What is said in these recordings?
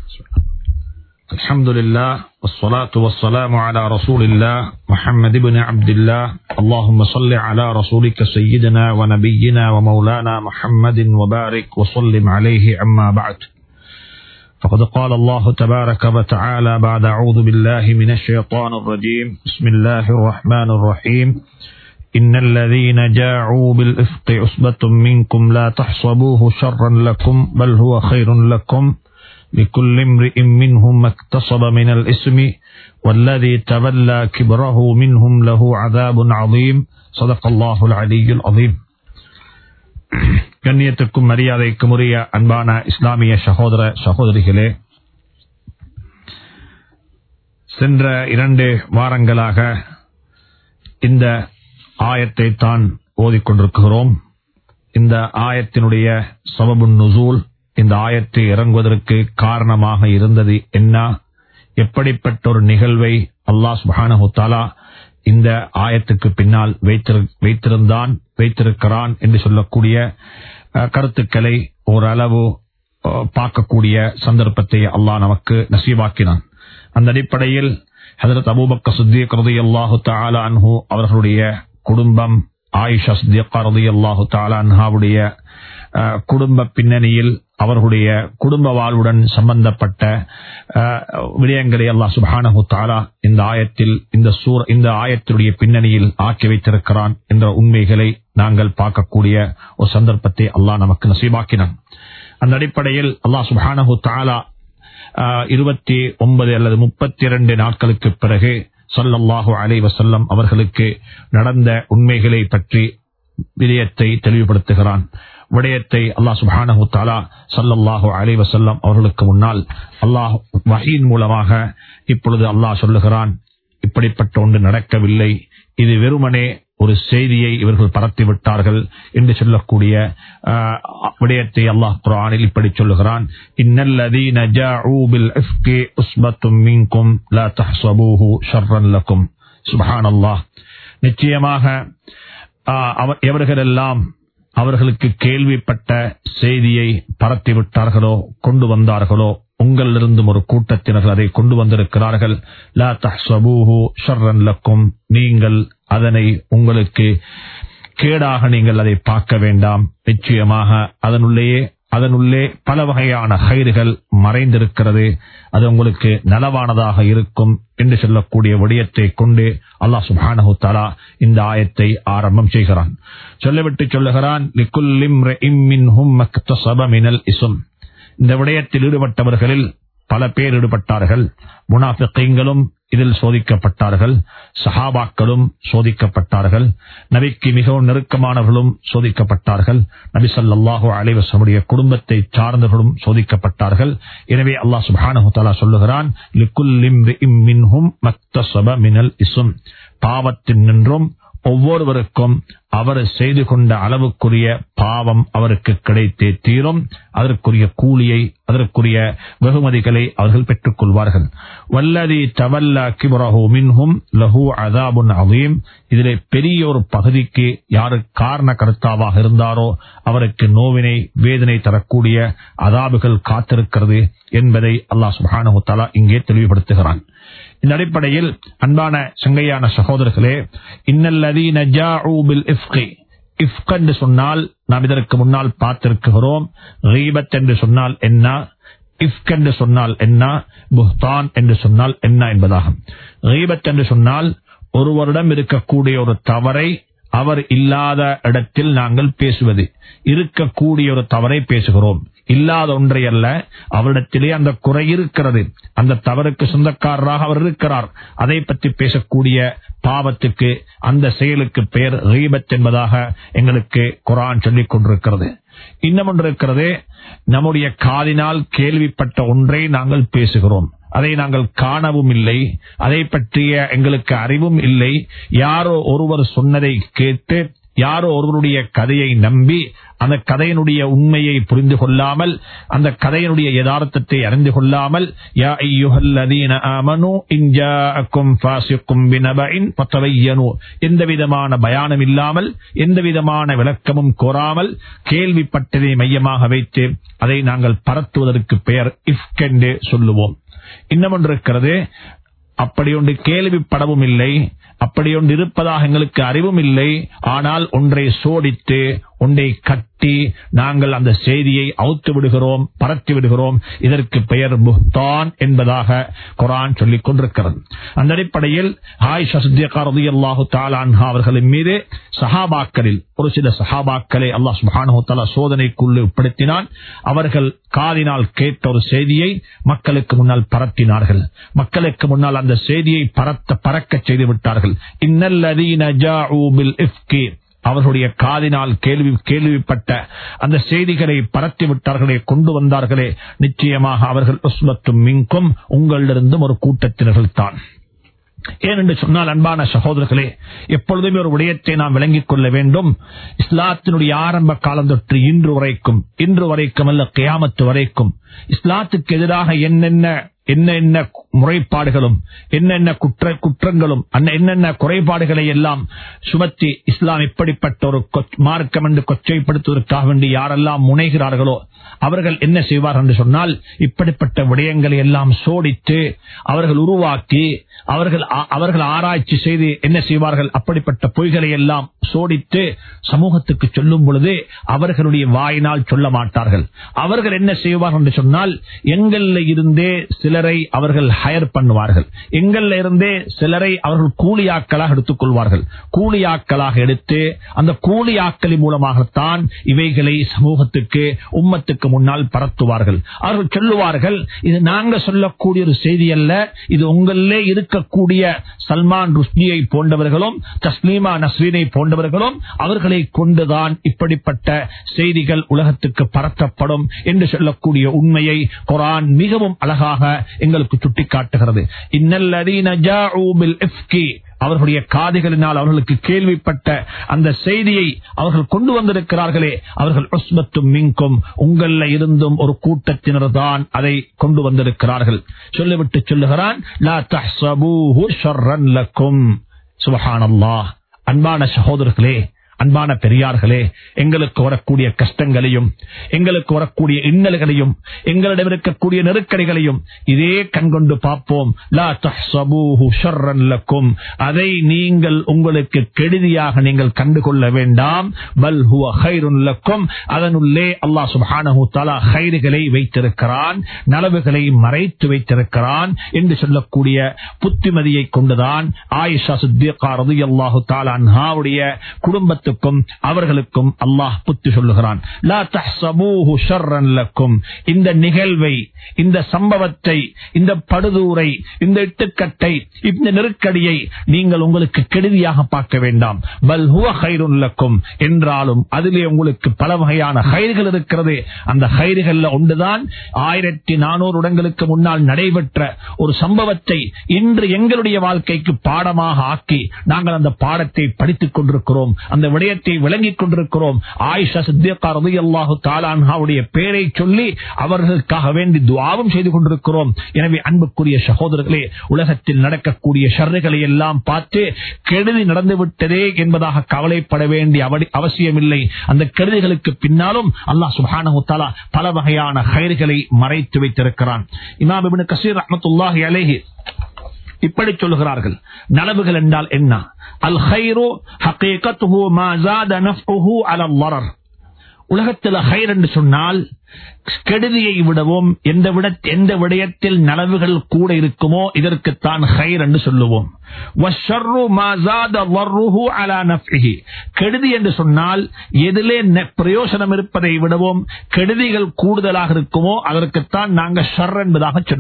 الحمد لله والصلاة والسلام على رسول الله محمد بن عبد الله اللهم صل على رسولك سيدنا ونبينا ومولانا محمد وبارك وسلم عليه أما بعد فقد قال الله تبارك وتعالى بعد أعوذ بالله من الشيطان الرجيم بسم الله الرحمن الرحيم إن الذين جاءوا بالإفق عصبة منكم لا تحسبوه شرا لكم بل هو خير لكم لكل امرئ منهم ما اكتسب من الإثم والذي تولى كبره منهم له عذاب عظيم صدق الله العلي العظيم கண்ணியத்துக்கும் மரியாதைக்கும் உரிய அன்பான இஸ்லாமிய சகோதர சகோதரிகளே சென்ற இரண்டு வாரங்களாக இந்த ஆயத்தை தான் ஓதிக்கொண்டிருக்கிறோம் இந்த ஆயத்தினுடைய சபபு நுசூல் இந்த ஆயத்தை இறங்குவதற்கு காரணமாக இருந்தது என்ன எப்படிப்பட்ட ஒரு நிகழ்வை அல்லாஹ் சுபானு தாலா இந்த ஆயத்துக்கு பின்னால் வைத்திருந்தான் வைத்திருக்கிறான் என்று சொல்லக்கூடிய கருத்துக்களை ஓரளவு பார்க்கக்கூடிய சந்தர்ப்பத்தை அல்லாஹ் நமக்கு நசீவாக்கினான் அந்த அடிப்படையில் ஹதரத் அபூபக்க சுத்திக் ரதி அல்லாஹு தாலா அன்ஹு அவர்களுடைய குடும்பம் ஆயிஷா சித்தியக்கா ரதி அல்லாஹு தாலா அன்ஹாவுடைய குடும்ப பின்னணியில் அவர்களுடைய குடும்ப வாழ்வுடன் சம்பந்தப்பட்ட விடயங்களை அல்லாஹ் சுபானஹு தாலா இந்த ஆயத்தில் இந்த சூர் இந்த ஆயத்தினுடைய பின்னணியில் ஆக்கி வைத்திருக்கிறான் என்ற உண்மைகளை நாங்கள் பார்க்கக்கூடிய ஒரு சந்தர்ப்பத்தை அல்லாஹ் நமக்கு நசீபாக்கினான் அந்த அடிப்படையில் அல்லாஹ் சுபானஹு தாலா இருபத்தி ஒன்பது அல்லது முப்பத்தி இரண்டு நாட்களுக்கு பிறகு சொல்லல்லாஹு அலை வசல்லம் அவர்களுக்கு நடந்த உண்மைகளை பற்றி விடயத்தை தெளிவுபடுத்துகிறான் விடயத்தை அல்லாஹ் சுபானஹு தாலா சல்லல்லாஹு அலை வசல்லம் அவர்களுக்கு முன்னால் அல்லாஹ் வகையின் மூலமாக இப்பொழுது அல்லாஹ் சொல்லுகிறான் இப்படிப்பட்ட ஒன்று நடக்கவில்லை இது வெறுமனே ஒரு செய்தியை இவர்கள் பரத்தி விட்டார்கள் என்று சொல்லக்கூடிய விடயத்தை அல்லாஹ் குரானில் இப்படி சொல்லுகிறான் இன்னல்லதீன ஜாஊ பில் இஃப்கி உஸ்பத்தும் மின்கும் லா தஹ்ஸபூஹு ஷர்ரன் லக்கும் சுப்ஹானல்லாஹ் நிச்சயமாக எவர்களெல்லாம் அவர்களுக்கு கேள்விப்பட்ட செய்தியை பரத்தி விட்டார்களோ கொண்டு வந்தார்களோ உங்களிலிருந்தும் ஒரு கூட்டத்தினர்கள் அதை கொண்டு வந்திருக்கிறார்கள் லா தஹ்சபூஹு ஷர்ரன் லக்கும் நீங்கள் அதனை உங்களுக்கு கேடாக நீங்கள் அதை பார்க்க வேண்டாம் நிச்சயமாக அதனுள்ளேயே அதனுள்ளே பல வகையான கயிறுகள் மறைந்திருக்கிறது அது உங்களுக்கு நலவானதாக இருக்கும் என்று சொல்லக்கூடிய விடயத்தை கொண்டு அல்லாஹ் சுபானஹு தாலா இந்த ஆயத்தை ஆரம்பம் செய்கிறான் சொல்லிவிட்டு சொல்லுகிறான் இந்த விடயத்தில் ஈடுபட்டவர்களில் பல பேர் ஈடுபட்டார்கள் முனாஃபிக்கைங்களும் இதில் சோதிக்கப்பட்டார்கள் சஹாபாக்களும் சோதிக்கப்பட்டார்கள் நபிக்கு மிகவும் நெருக்கமானவர்களும் சோதிக்கப்பட்டார்கள் நபி சல்லாஹூ அலைவசமுடைய குடும்பத்தை சார்ந்தவர்களும் சோதிக்கப்பட்டார்கள் எனவே அல்லாஹ் சுபானு சொல்லுகிறான் பாவத்தின் நின்றும் ஒவ்வொருவருக்கும் அவர் செய்து கொண்ட அளவுக்குரிய பாவம் அவருக்கு கிடைத்தே தீரும் அதற்குரிய கூலியை அதற்குரிய வெகுமதிகளை அவர்கள் பெற்றுக் கொள்வார்கள் வல்லதி தவல்லா கிபரஹு மின்ஹும் லஹு அதாபுன் அவீம் இதிலே பெரிய ஒரு பகுதிக்கு யாரு காரண கருத்தாவாக இருந்தாரோ அவருக்கு நோவினை வேதனை தரக்கூடிய அதாபுகள் காத்திருக்கிறது என்பதை அல்லாஹ் சுபானு தலா இங்கே தெளிவுபடுத்துகிறான் இந்த அடிப்படையில் அன்பான சங்கையான சகோதரர்களே இன்னல்லதீன ஜாஊபில் இஃப்கி இஃப்க் என்று சொன்னால் நாம் இதற்கு முன்னால் பார்த்திருக்கிறோம் ரீபத் என்று சொன்னால் என்ன இஃப்க் என்று சொன்னால் என்ன புஹ்தான் என்று சொன்னால் என்ன என்பதாகும் ரீபத் என்று சொன்னால் ஒருவரிடம் இருக்கக்கூடிய ஒரு தவறை அவர் இல்லாத இடத்தில் நாங்கள் பேசுவது இருக்கக்கூடிய ஒரு தவறை பேசுகிறோம் இல்லாத ஒன்றை அல்ல அவரிடத்திலே அந்த குறை இருக்கிறது அந்த தவறுக்கு சொந்தக்காரராக அவர் இருக்கிறார் அதை பற்றி பேசக்கூடிய பாவத்துக்கு அந்த செயலுக்கு பெயர் ரீபத் என்பதாக எங்களுக்கு குரான் சொல்லிக் கொண்டிருக்கிறது இன்னும் ஒன்று இருக்கிறது நம்முடைய காதினால் கேள்விப்பட்ட ஒன்றை நாங்கள் பேசுகிறோம் அதை நாங்கள் காணவும் இல்லை அதை பற்றிய எங்களுக்கு அறிவும் இல்லை யாரோ ஒருவர் சொன்னதை கேட்டு யாரோ ஒருவருடைய கதையை நம்பி அந்த கதையினுடைய உண்மையை புரிந்து கொள்ளாமல் அந்த கதையினுடைய யதார்த்தத்தை அறிந்து கொள்ளாமல் யா ஐயுஹல்லதீன ஆமனு இன் ஜாஅக்கும் ஃபாசிக்கும் பினபஇன் ஃபதபையனு எந்த விதமான பயானம் இல்லாமல் எந்த விதமான விளக்கமும் கோராமல் கேள்விப்பட்டதை மையமாக வைத்து அதை நாங்கள் பரத்துவதற்கு பெயர் இஃப்கென்று சொல்லுவோம் இன்னும் ஒன்று இருக்கிறது அப்படி ஒன்று கேள்விப்படவும் இல்லை அப்படி ஒன்று இருப்பதாக எங்களுக்கு அறிவும் இல்லை ஆனால் ஒன்றை சோடித்து ஒன்றை கட்டி நாங்கள் அந்த செய்தியை அவுத்து விடுகிறோம் பரத்தி விடுகிறோம் இதற்கு பெயர் புஹ்தான் என்பதாக குரான் சொல்லிக் கொண்டிருக்கிறது அந்த அடிப்படையில் ஆயிஷா சித்தியகாரதி அல்லாஹு தாலான்ஹா அவர்களின் மீது சஹாபாக்களில் ஒரு சில சஹாபாக்களை அல்லாஹ் சுபானு தாலா சோதனைக்குள்ளே உட்படுத்தினான் அவர்கள் காதினால் கேட்ட ஒரு செய்தியை மக்களுக்கு முன்னால் பரத்தினார்கள் மக்களுக்கு முன்னால் அந்த செய்தியை பரத்த பறக்க செய்து விட்டார்கள் இன்னல்லதீன ஜாஊ பில் இஃப்கி அவர்களுடைய காதினால் கேள்வி கேள்விப்பட்ட அந்த செய்திகளை பரத்தி விட்டார்களே கொண்டு வந்தார்களே நிச்சயமாக அவர்கள் உஸ்மத்தும் மின்கும் உங்களிலிருந்தும் ஒரு கூட்டத்தினர்கள் தான் ஏனென்று சொன்னால் அன்பான சகோதரர்களே எப்பொழுதுமே ஒரு விடயத்தை நாம் விளங்கிக் கொள்ள வேண்டும் இஸ்லாத்தினுடைய ஆரம்ப காலம் தொற்று இன்று வரைக்கும் இன்று வரைக்கும் அல்ல கியாமத்து வரைக்கும் இஸ்லாத்துக்கு எதிராக என்னென்ன என்ன என்ன முறைப்பாடுகளும் என்னென்ன குற்ற குற்றங்களும் என்னென்ன குறைபாடுகளை எல்லாம் சுமத்தி இஸ்லாம் இப்படிப்பட்ட ஒரு மார்க்கம் என்று கொச்சைப்படுத்துவதற்காக வேண்டி யாரெல்லாம் முனைகிறார்களோ அவர்கள் என்ன செய்வார்கள் என்று சொன்னால் இப்படிப்பட்ட விடயங்களை எல்லாம் சோடித்து அவர்கள் உருவாக்கி அவர்கள் அவர்கள் ஆராய்ச்சி செய்து என்ன செய்வார்கள் அப்படிப்பட்ட பொய்களை எல்லாம் சோடித்து சமூகத்துக்கு சொல்லும் பொழுது அவர்களுடைய வாயினால் சொல்ல மாட்டார்கள் அவர்கள் என்ன செய்வார்கள் என்று சொன்னால் எங்கள்ல இருந்தே சிலரை அவர்கள் ஹயர் பண்ணுவார்கள் எங்கள்ல இருந்தே சிலரை அவர்கள் கூலியாக்களாக எடுத்துக் கொள்வார்கள் கூலியாக்களாக எடுத்து அந்த கூலியாக்களின் மூலமாகத்தான் இவைகளை சமூகத்துக்கு உம்மத்துக்கு முன்னால் பரத்துவார்கள் அவர்கள் சொல்லுவார்கள் இது நாங்க சொல்லக்கூடிய ஒரு செய்தி அல்ல இது உங்களிலே இருக்கக்கூடிய சல்மான் ருஷ்னியை போன்றவர்களும் தஸ்லீமா நஸ்ரீனை போன்றவர்களும் அவர்களை கொண்டுதான் இப்படிப்பட்ட செய்திகள் உலகத்துக்கு பரத்தப்படும் என்று சொல்லக்கூடிய உண்மையை குரான் மிகவும் அழகாக எங்களுக்கு சுட்டிக்காட்டுகிறது இன்னல்லதீன ஜாஊ பில் இஃப்கி அவர்களுடைய காதுகளினால் அவர்களுக்கு கேள்விப்பட்ட அந்த செய்தியை அவர்கள் கொண்டு வந்திருக்கிறார்களே அவர்கள் உஸ்மத்தும் மின்கும் உங்கள இருந்தும் ஒரு கூட்டத்தினர் தான் அதை கொண்டு வந்திருக்கிறார்கள் சொல்லிவிட்டு சொல்லுகிறான் லா தஹ்சபூஹு ஷர்ரன் லக்கும் சுபஹானல்லாஹ் அன்பான சகோதரர்களே அன்பான பெரியார்களே எங்களுக்கு வரக்கூடிய கஷ்டங்களையும் எங்களுக்கு வரக்கூடிய இன்னல்களையும் எங்களிடம் இருக்கக்கூடிய நெருக்கடிகளையும் இதே கண்கொண்டு பார்ப்போம் லா தஹ்சபூஹு ஷர்ரன் லக்கும் அதை நீங்கள் உங்களுக்கு கெடுதியாக நீங்கள் கண்டுகொள்ள வேண்டாம் பல் ஹுவ ஹைருன் லக்கும் அதனுள்ளே அல்லாஹ் சுப்ஹானஹு தஆலா ஹைறுகளை வைத்திருக்கிறான் நலவுகளை மறைத்து வைத்திருக்கிறான் என்று சொல்லக்கூடிய புத்திமதியை கொண்டுதான் ஆயிஷா சித்திகா ரலியல்லாஹு தஆலா அன்ஹாவுடைய குடும்பத்தை உம்மத்துக்கும் அவர்களுக்கும் அல்லாஹ் புத்தி சொல்லுகிறான் லா தஹ்சபூஹு ஷர்ரன் லக்கும் இந்த நிகழ்வை இந்த சம்பவத்தை இந்த படுதூரை இந்த இட்டுக்கட்டை இந்த நெருக்கடியை நீங்கள் உங்களுக்கு கெடுதியாக பார்க்க வேண்டாம் பல் ஹுவ ஹைருன் லக்கும் என்றாலும் அதிலே உங்களுக்கு பல வகையான ஹைர்கள் இருக்கிறது அந்த ஹைர்கள்ல ஒன்றுதான் ஆயிரத்தி நானூறு இடங்களுக்கு முன்னால் நடைபெற்ற ஒரு சம்பவத்தை இன்று எங்களுடைய வாழ்க்கைக்கு பாடமாக ஆக்கி நாங்கள் அந்த பாடத்தை படித்துக் கொண்டிருக்கிறோம் அந்த விடயத்தை விளங்கிக் கொண்டிருக்கிறோம் ஆயிஷா சித்தியக்கா ரலியல்லாஹு தாலான்ஹாவுடைய பெயரை சொல்லி அவர்களுக்காக வேண்டி துவாவும் செய்து கொண்டிருக்கிறோம் எனவே அன்புக்குரிய சகோதரர்களே உலகத்தில் நடக்கக்கூடிய ஷர்றுகளை எல்லாம் பார்த்து கெடுதி நடந்துவிட்டதே என்பதாக கவலைப்பட வேண்டிய அவடி- அவசியமில்லை அந்த கெடுதிகளுக்கு பின்னாலும் அல்லாஹ் சுப்ஹானஹு தஆலா பல வகையான ஹைர்களை மறைத்து வைத்திருக்கிறான் இமாம் இப்னு கசீர் ரஹ்மத்துல்லாஹி அலைஹி இப்படி சொல்லுகிறார்கள் நலவுகள் என்றால் என்ன அல் ஹைரு ஹகீகத்துஹு மா ஜாத நஃப்உஹு அலல் ضرر உலகத்தில் ஹைர் என்று சொன்னால் கெடுதியை விடவும் எந்த விட எந்த விடயத்தில் நலவுகள் கூட இருக்குமோ இதற்குத்தான் ஹைர் என்று சொல்லுவோம் வஷ்ஷர்ரு மா ஜாத ضرره على نفعه. கெடுதி என்று சொன்னால் எதிலே நெ- பிரயோசனம் இருப்பதை விடவும் கெடுதிகள் கூடுதலாக இருக்குமோ அதற்குத்தான் நாங்கள் ஷர் என்பதாக சொல்லுவோம்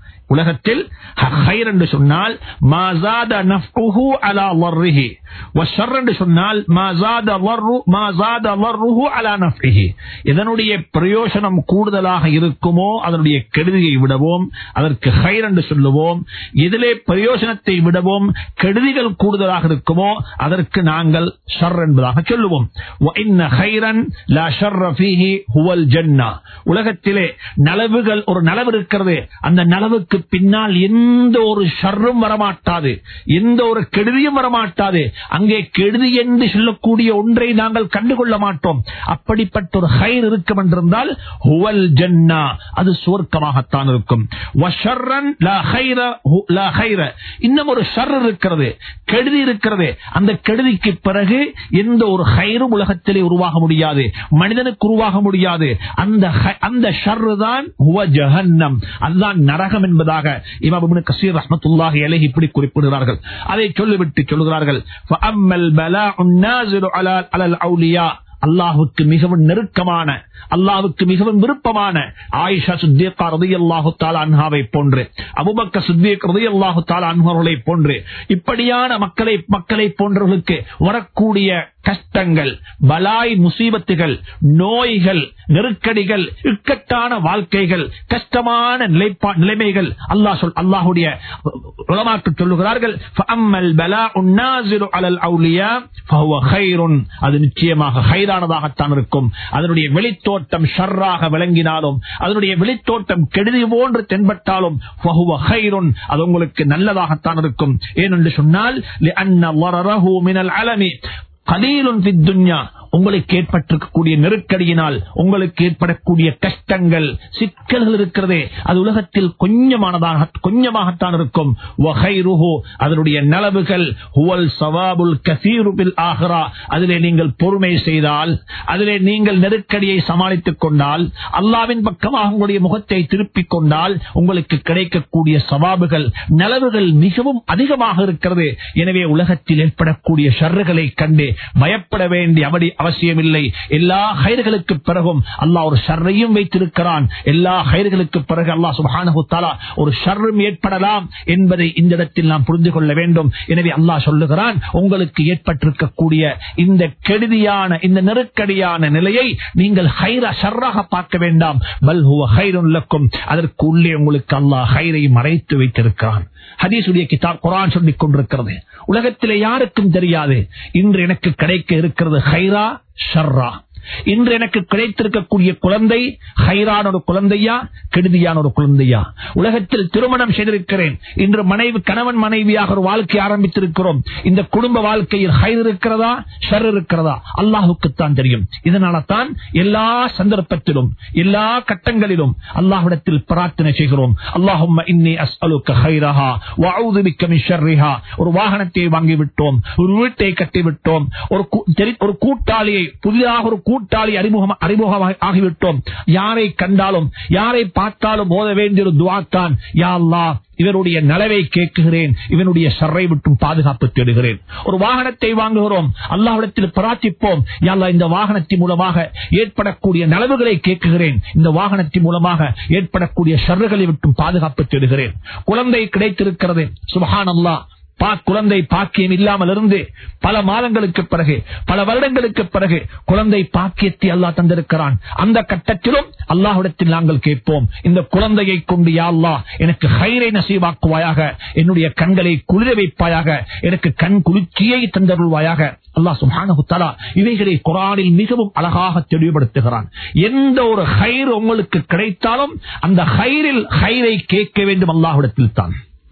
உலகத்தில் ஹைர் என்று சொன்னால் மாசாத நஃப்உஹு அலா வர்ரிஹி வஷர் என்று சொன்னால் மாசாத வர்ரு மாசாத வர்ருஹு அலா நஃப்இஹி இதனுடைய பிரயோஜனம் கூடுதலாக இருக்குமோ அதனுடைய கெடுதியை விடவும் அதற்கு ஹைர் என்று சொல்லுவோம் எதிலே பிரயோஜனத்தை விடவும் கெடுதிகள் கூடுதலாக இருக்குமோ அதற்கு நாங்கள் ஷர் என்பதாக சொல்லுவோம் وَإِنَّ خَيْرًا لَا شَرَّ فِيهِ هُوَ الْجَنَّةُ உலகத்திலே நலவுகள் ஒரு நலவு இருக்கிறது அந்த நலவுக்கு பின்னால் எந்த ஒரு ஷர்ரும் வரமாட்டாது எந்த ஒரு கெடுதியும் வரமாட்டாது அங்கே கெடுதி என்று சொல்லக்கூடிய ஒன்றை நாங்கள் கண்டுகொள்ள மாட்டோம் அப்படிப்பட்ட ஒரு ஹைர் இருக்கும் என்றிருந்தால் ஹுவல் ஜன்னா அது சுவர்க்கமாகத்தான் இருக்கும் வஷர்ரன் லா ஹைர ஹு- லா ஹைர. இன்னும் ஒரு ஷர் இருக்கிறது கெடுதி இருக்கிறது அந்த கெடுதிக்கு பிறகு எந்த ஒரு ஹைரும் உலகத்திலே உருவாக முடியாது மனிதனுக்கு உருவாக முடியாது அந்த ஹை- அந்த ஷர்ரு தான் ஹுவ ஜஹன்னம் அதுதான் நரகம் என்பதாக இமாம் இப்னு கஸீர் ரஹ்மத்துல்லாஹி அலைஹி இப்படி குறிப்பிடுகிறார்கள் அதை சொல்லிவிட்டு சொல்கிறார்கள் ஃபஅம்மல் பலாஉன் நாஸிலு அலா அலல் அவுலியா அல்லாஹுக்கு மிகவும் நெருக்கமான அல்லாஹுக்கு மிகவும் விருப்பமான ஆயிஷா சுத்தீகா ரதியல்லாஹு தஆலா அன்ஹாவை போன்று அபூபக்கர் சித்திக் ரதியல்லாஹு தஆலா அன்ஹர்களை போன்று இப்படியான மக்களை மக்களை போன்றவர்களுக்கு வரக்கூடிய கஷ்டங்கள் பலாய் முசீபத்துகள் நோய்கள் நெருக்கடிகள் இக்கட்டான வாழ்க்கைகள் கஷ்டமான நிலைப்பா நிலைமைகள் அல்லாஹ் சொல் அல்லாஹுடைய உலமாக்கு சொல்லுகிறார்கள் ஃபஅம்மல் பலாஉன் நாஸிலு அலல் அவுலியா ஃபஹுவ கைருன் அது நிச்சயமாக ஹைரானதாகத்தான் இருக்கும் அதனுடைய வெளித்தோட்டம் ஷர்ராக விளங்கினாலும் அதனுடைய வெளித்தோட்டம் கெடுதி போன்று தென்பட்டாலும் ஃபஹுவ கைருன் அது உங்களுக்கு நல்லதாகத்தான் இருக்கும் ஏனென்று சொன்னால் لأن ضرره من العلم قليل في الدنيا உங்களுக்கு ஏற்பட்டிருக்கக்கூடிய நெருக்கடியினால் உங்களுக்கு ஏற்படக்கூடிய கஷ்டங்கள் சிக்கல்கள் இருக்கிறதே அது உலகத்தில் கொஞ்சமானதாக கொஞ்சமாகத்தான் இருக்கும் வகைருஹு அதனுடைய நலவுகள் ஹுவல் சவாபுல் கசீரு பில் ஆஹ்ரா அதிலே நீங்கள் பொறுமை செய்தால் அதிலே நீங்கள் நெருக்கடியை சமாளித்துக் கொண்டால் அல்லாவின் பக்கமாக உங்களுடைய முகத்தை திருப்பிக் கொண்டால் உங்களுக்கு கிடைக்கக்கூடிய சவாபுகள் நலவுகள் மிகவும் அதிகமாக இருக்கிறது எனவே உலகத்தில் ஏற்படக்கூடிய ஷர்றுகளை கண்டு பயப்பட வேண்டிய அவடி அவசியமில்லை எல்லா ஹைர்களுக்கு பிறகும் அல்லாஹ் ஒரு ஷர்ரையும் வைத்திருக்கிறான் எல்லா ஹைர்களுக்கு பிறகு அல்லாஹ் சுப்ஹானஹு தஆலா ஒரு ஷர்ரும் ஏற்படலாம் என்பதை இந்த இடத்தில் நாம் புரிந்து கொள்ள வேண்டும் எனவே அல்லாஹ் சொல்லுகிறான் உங்களுக்கு ஏற்பட்டிருக்கக்கூடிய இந்த கெடுதியான இந்த நெருக்கடியான நிலையை நீங்கள் ஹைரா ஷர்ராக பார்க்க வேண்டாம் பல் ஹுவ ஹைருன் லக்கும் அதற்கு உள்ளே உங்களுக்கு அல்லாஹ் ஹைரை மறைத்து வைத்திருக்கிறான் ஹதீசுடைய கிதாப் குரான் சொல்லிக் கொண்டிருக்கிறது உலகத்திலே யாருக்கும் தெரியாது இன்று எனக்கு கிடைக்க இருக்கிறது ஹைரா ஷர்ரா இன்று எனக்கு கிடைத்திருக்கக்கூடிய குழந்தை ஹைரான ஒரு குழந்தையா கெடுதியான ஒரு குழந்தையா உலகத்தில் திருமணம் செய்திருக்கிறேன் இன்று மனைவி கணவன் மனைவியாக ஒரு வாழ்க்கை ஆரம்பித்திருக்கிறோம் இந்த குடும்ப வாழ்க்கையில் ஹைர் இருக்கிறதா ஷர் இருக்கிறதா அல்லாஹுக்குத்தான் தெரியும் இதனால தான் எல்லா சந்தர்ப்பத்திலும் எல்லா கட்டங்களிலும் அல்லாஹ்விடத்தில் பிரார்த்தனை செய்கிறோம் அல்லாஹும்ம இன்னி அஸ்அலுக்க ஹைரஹா வஅஊது பிக்க மின் ஷர்ரிஹா ஒரு வாகனத்தை வாங்கி விட்டோம் ஒரு வீட்டை கட்டி விட்டோம் ஒரு கூ- தெரி- ஒரு கூட்டாளியை புதிதாக ஒரு கூட்டாளி அறிமுகம் அறிமுகம் ஆகிவிட்டோம் யாரை கண்டாலும் யாரை பார்த்தாலும் ஓத வேண்டிய ஒரு துவாத்தான் யா அல்லாஹ் இவருடைய நலவை கேட்குகிறேன் இவனுடைய சர்ரை விட்டும் பாதுகாப்பு தேடுகிறேன் ஒரு வாகனத்தை வாங்குகிறோம் அல்லாஹ்விடத்தில் பிரார்த்திப்போம் யா அல்லாஹ் இந்த வாகனத்தின் மூலமாக ஏற்படக்கூடிய நலவுகளை கேட்குகிறேன் இந்த வாகனத்தின் மூலமாக ஏற்படக்கூடிய ஷர்றுகளை விட்டும் பாதுகாப்பு தேடுகிறேன் குழந்தை கிடைத்திருக்கிறது சுபஹான் அல்லாஹ் பா குழந்தை பாக்கியம் இல்லாமல் இருந்து பல மாதங்களுக்கு பிறகு பல வருடங்களுக்கு பிறகு குழந்தை பாக்கியத்தை அல்லாஹ் தந்திருக்கிறான் அந்த கட்டத்திலும் அல்லாஹ்விடத்தில் நாங்கள் கேட்போம் இந்த குழந்தையை கொண்டு யா அல்லாஹ் எனக்கு ஹைரை நசீவாக்குவாயாக என்னுடைய கண்களை குளிர வைப்பாயாக எனக்கு கண் குளிர்ச்சியை தந்தருள்வாயாக அல்லாஹ் சுப்ஹானஹு தஆலா இவைகளை குர்ஆனில் மிகவும் அழகாக தெளிவுபடுத்துகிறான் எந்த ஒரு ஹைர் உங்களுக்கு கிடைத்தாலும் அந்த ஹைரில் ஹைரை கேட்க வேண்டும் அல்லாஹ்விடத்தில் தான்